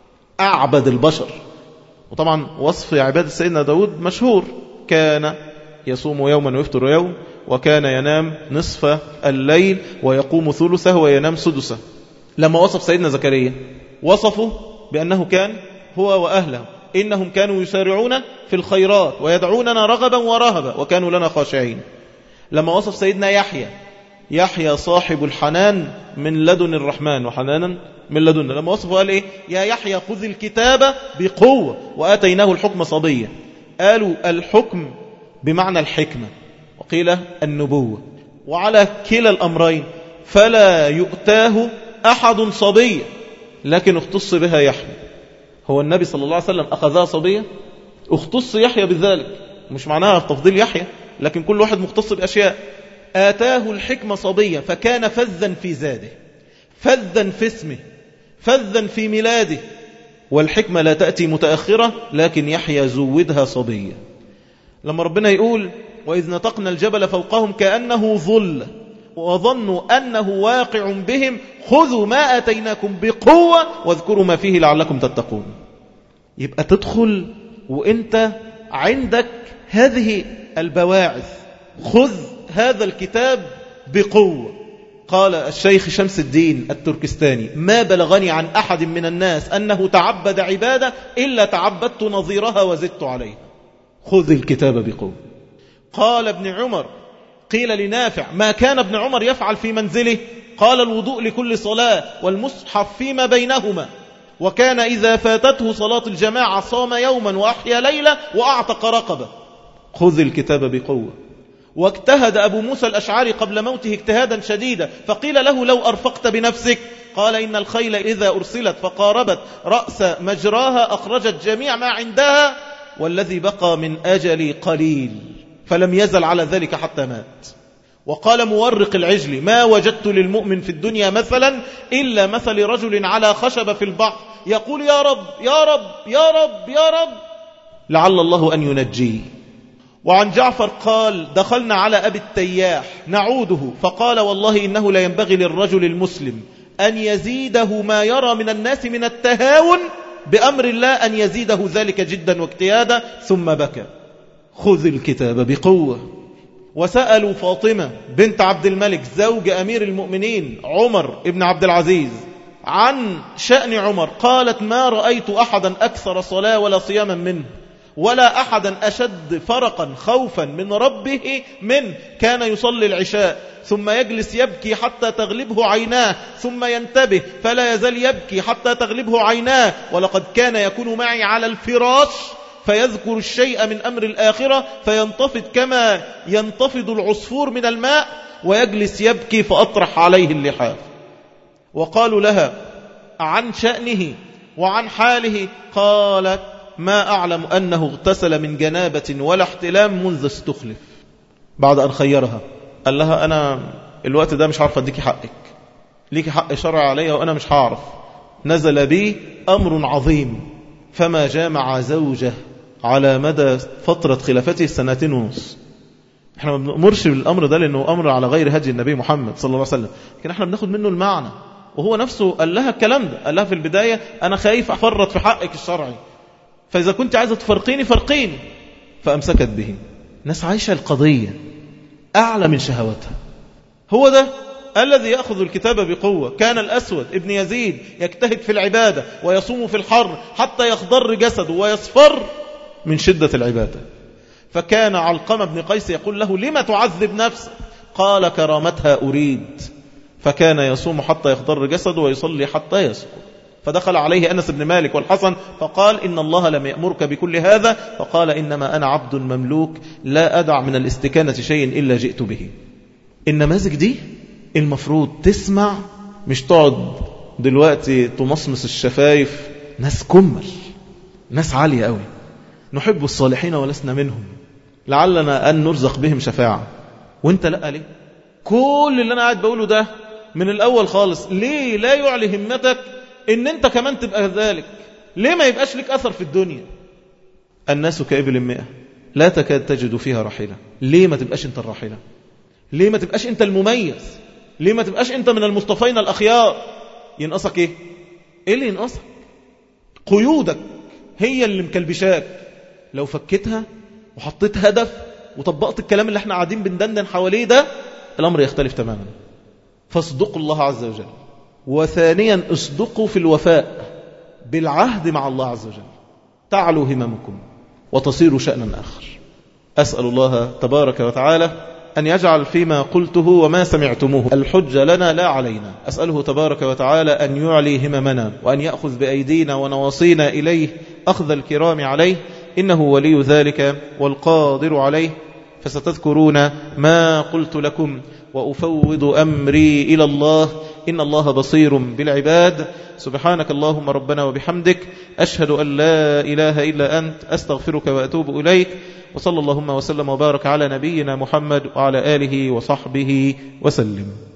أعبد البشر وطبعا وصف عبادة سيدنا داود مشهور كان يصوم يوما ويفطر يوم وكان ينام نصف الليل ويقوم ثلثه وينام سدسه لما وصف سيدنا زكريا وصفه بأنه كان هو وأهله إنهم كانوا يسارعون في الخيرات ويدعوننا رغبا ورهبا وكانوا لنا خاشعين لما وصف سيدنا يحيى يحيى صاحب الحنان من لدن الرحمن وحنانا من لدنا لما وصفه قال إيه يا يحيى خذ الكتاب بقوة وآتيناه الحكم صبيا قالوا الحكم بمعنى الحكمة وقيل النبوة وعلى كلا الأمرين فلا يؤتاه أحد صبيا لكن اختص بها يحيى هو النبي صلى الله عليه وسلم أخذها صبية اختص يحيى بذلك مش معناها تفضيل يحيى لكن كل واحد مختص بأشياء آتاه الحكمة صبيا فكان فذا في زاده فذا في اسمه فذا في ميلاده والحكمة لا تأتي متأخرة لكن يحيى زودها صبيا لما ربنا يقول وإذ نطقنا الجبل فوقهم كأنه ظل وظنوا أنه واقع بهم خذوا ما آتيناكم بقوة واذكروا ما فيه لعلكم تتقون يبقى تدخل وانت عندك هذه البواعث خذ هذا الكتاب بقوة قال الشيخ شمس الدين التركستاني ما بلغني عن أحد من الناس أنه تعبد عبادة إلا تعبدت نظيرها وزدت عليها خذ الكتاب بقوة قال ابن عمر قيل لنافع ما كان ابن عمر يفعل في منزله قال الوضوء لكل صلاة والمصحف فيما بينهما وكان إذا فاتته صلاة الجماعة صام يوما وأحيا ليلة وأعتق رقبة خذ الكتاب بقوة واجتهد أبو موسى الأشعري قبل موته اجتهادا شديدا فقيل له لو أرفقت بنفسك قال إن الخيل إذا أرسلت فقاربت رأس مجراها أخرجت جميع ما عندها والذي بقى من أجلي قليل فلم يزل على ذلك حتى مات وقال مورق العجل ما وجدت للمؤمن في الدنيا مثلا إلا مثل رجل على خشب في البحر يقول يا رب يا رب يا رب يا رب لعل الله أن ينجيه وعن جعفر قال دخلنا على أبي التياح نعوده فقال والله إنه لا ينبغي للرجل المسلم أن يزيده ما يرى من الناس من التهاون بأمر الله أن يزيده ذلك جدا واجتيادا ثم بكى خذ الكتاب بقوة وسألوا فاطمة بنت عبد الملك زوج أمير المؤمنين عمر ابن عبد العزيز عن شأن عمر قالت ما رأيت أحدا أكثر صلاة ولا صياما منه ولا أحدا أشد فرقا خوفا من ربه من كان يصلي العشاء ثم يجلس يبكي حتى تغلبه عيناه ثم ينتبه فلا يزال يبكي حتى تغلبه عيناه ولقد كان يكون معي على الفراش فيذكر الشيء من أمر الآخرة فينتفض كما ينتفض العصفور من الماء ويجلس يبكي فأطرح عليه اللحاف وقالوا لها عن شأنه وعن حاله قالت ما أعلم أنه اغتسل من جنابة ولا احتلام منذ استخلف بعد أن خيرها قال لها أنا الوقت ده مش عارف أديكي حقك ليكي حق شرع عليها وأنا مش هعرف نزل بي أمر عظيم فما جامع زوجه على مدى فترة خلافته سنتين ونص احنا ما بنأمرش بالأمر ده لأنه أمر على غير هدي النبي محمد صلى الله عليه وسلم لكن احنا بناخد منه المعنى وهو نفسه قال لها الكلام ده قال لها في البداية أنا خايف أفرط في حقك الشرعي فإذا كنت عايزة تفرقيني فرقيني فأمسكت به ناس عايشة القضية أعلى من شهوتها هو ده الذي يأخذ الكتاب بقوة كان الأسود ابن يزيد يجتهد في العبادة ويصوم في الحر حتى يخضر جسده ويصفر من شدة العبادة فكان علقمة بن قيس يقول له لما تعذب نفسك قال كرامتها أريد فكان يصوم حتى يخضر جسده ويصلي حتى يسقط فدخل عليه أنس بن مالك والحسن فقال إن الله لم يأمرك بكل هذا فقال إنما أنا عبد مملوك لا أدع من الاستكانة شيء إلا جئت به النماذج دي المفروض تسمع مش تقعد دلوقتي تمصمص الشفايف ناس كمل ناس عالية قوي نحب الصالحين ولسنا منهم لعلنا أن نرزق بهم شفاعة وانت لا ليه كل اللي أنا قاعد بقوله ده من الأول خالص ليه لا يعلي همتك ان انت كمان تبقى ذلك ليه ما يبقاش لك أثر في الدنيا الناس كإبل مئة لا تكاد تجد فيها راحلة ليه ما تبقاش انت الراحلة ليه ما تبقاش انت المميز ليه ما تبقاش انت من المصطفين الأخيار ينقصك ايه ايه اللي ينقصك قيودك هي اللي مكلبشاك لو فكتها وحطيت هدف وطبقت الكلام اللي احنا قاعدين بندندن حواليه ده الأمر يختلف تماما فاصدقوا الله عز وجل وثانيا اصدقوا في الوفاء بالعهد مع الله عز وجل تعلوا هممكم وتصيروا شأنا آخر أسأل الله تبارك وتعالى أن يجعل فيما قلته وما سمعتموه الحجة لنا لا علينا أسأله تبارك وتعالى أن يعلي هممنا وأن يأخذ بأيدينا ونواصينا إليه أخذ الكرام عليه إنه ولي ذلك والقادر عليه فستذكرون ما قلت لكم وأفوض أمري إلى الله إن الله بصير بالعباد سبحانك اللهم ربنا وبحمدك أشهد أن لا إله إلا أنت أستغفرك وأتوب إليك وصلى اللهم وسلم وبارك على نبينا محمد وعلى آله وصحبه وسلم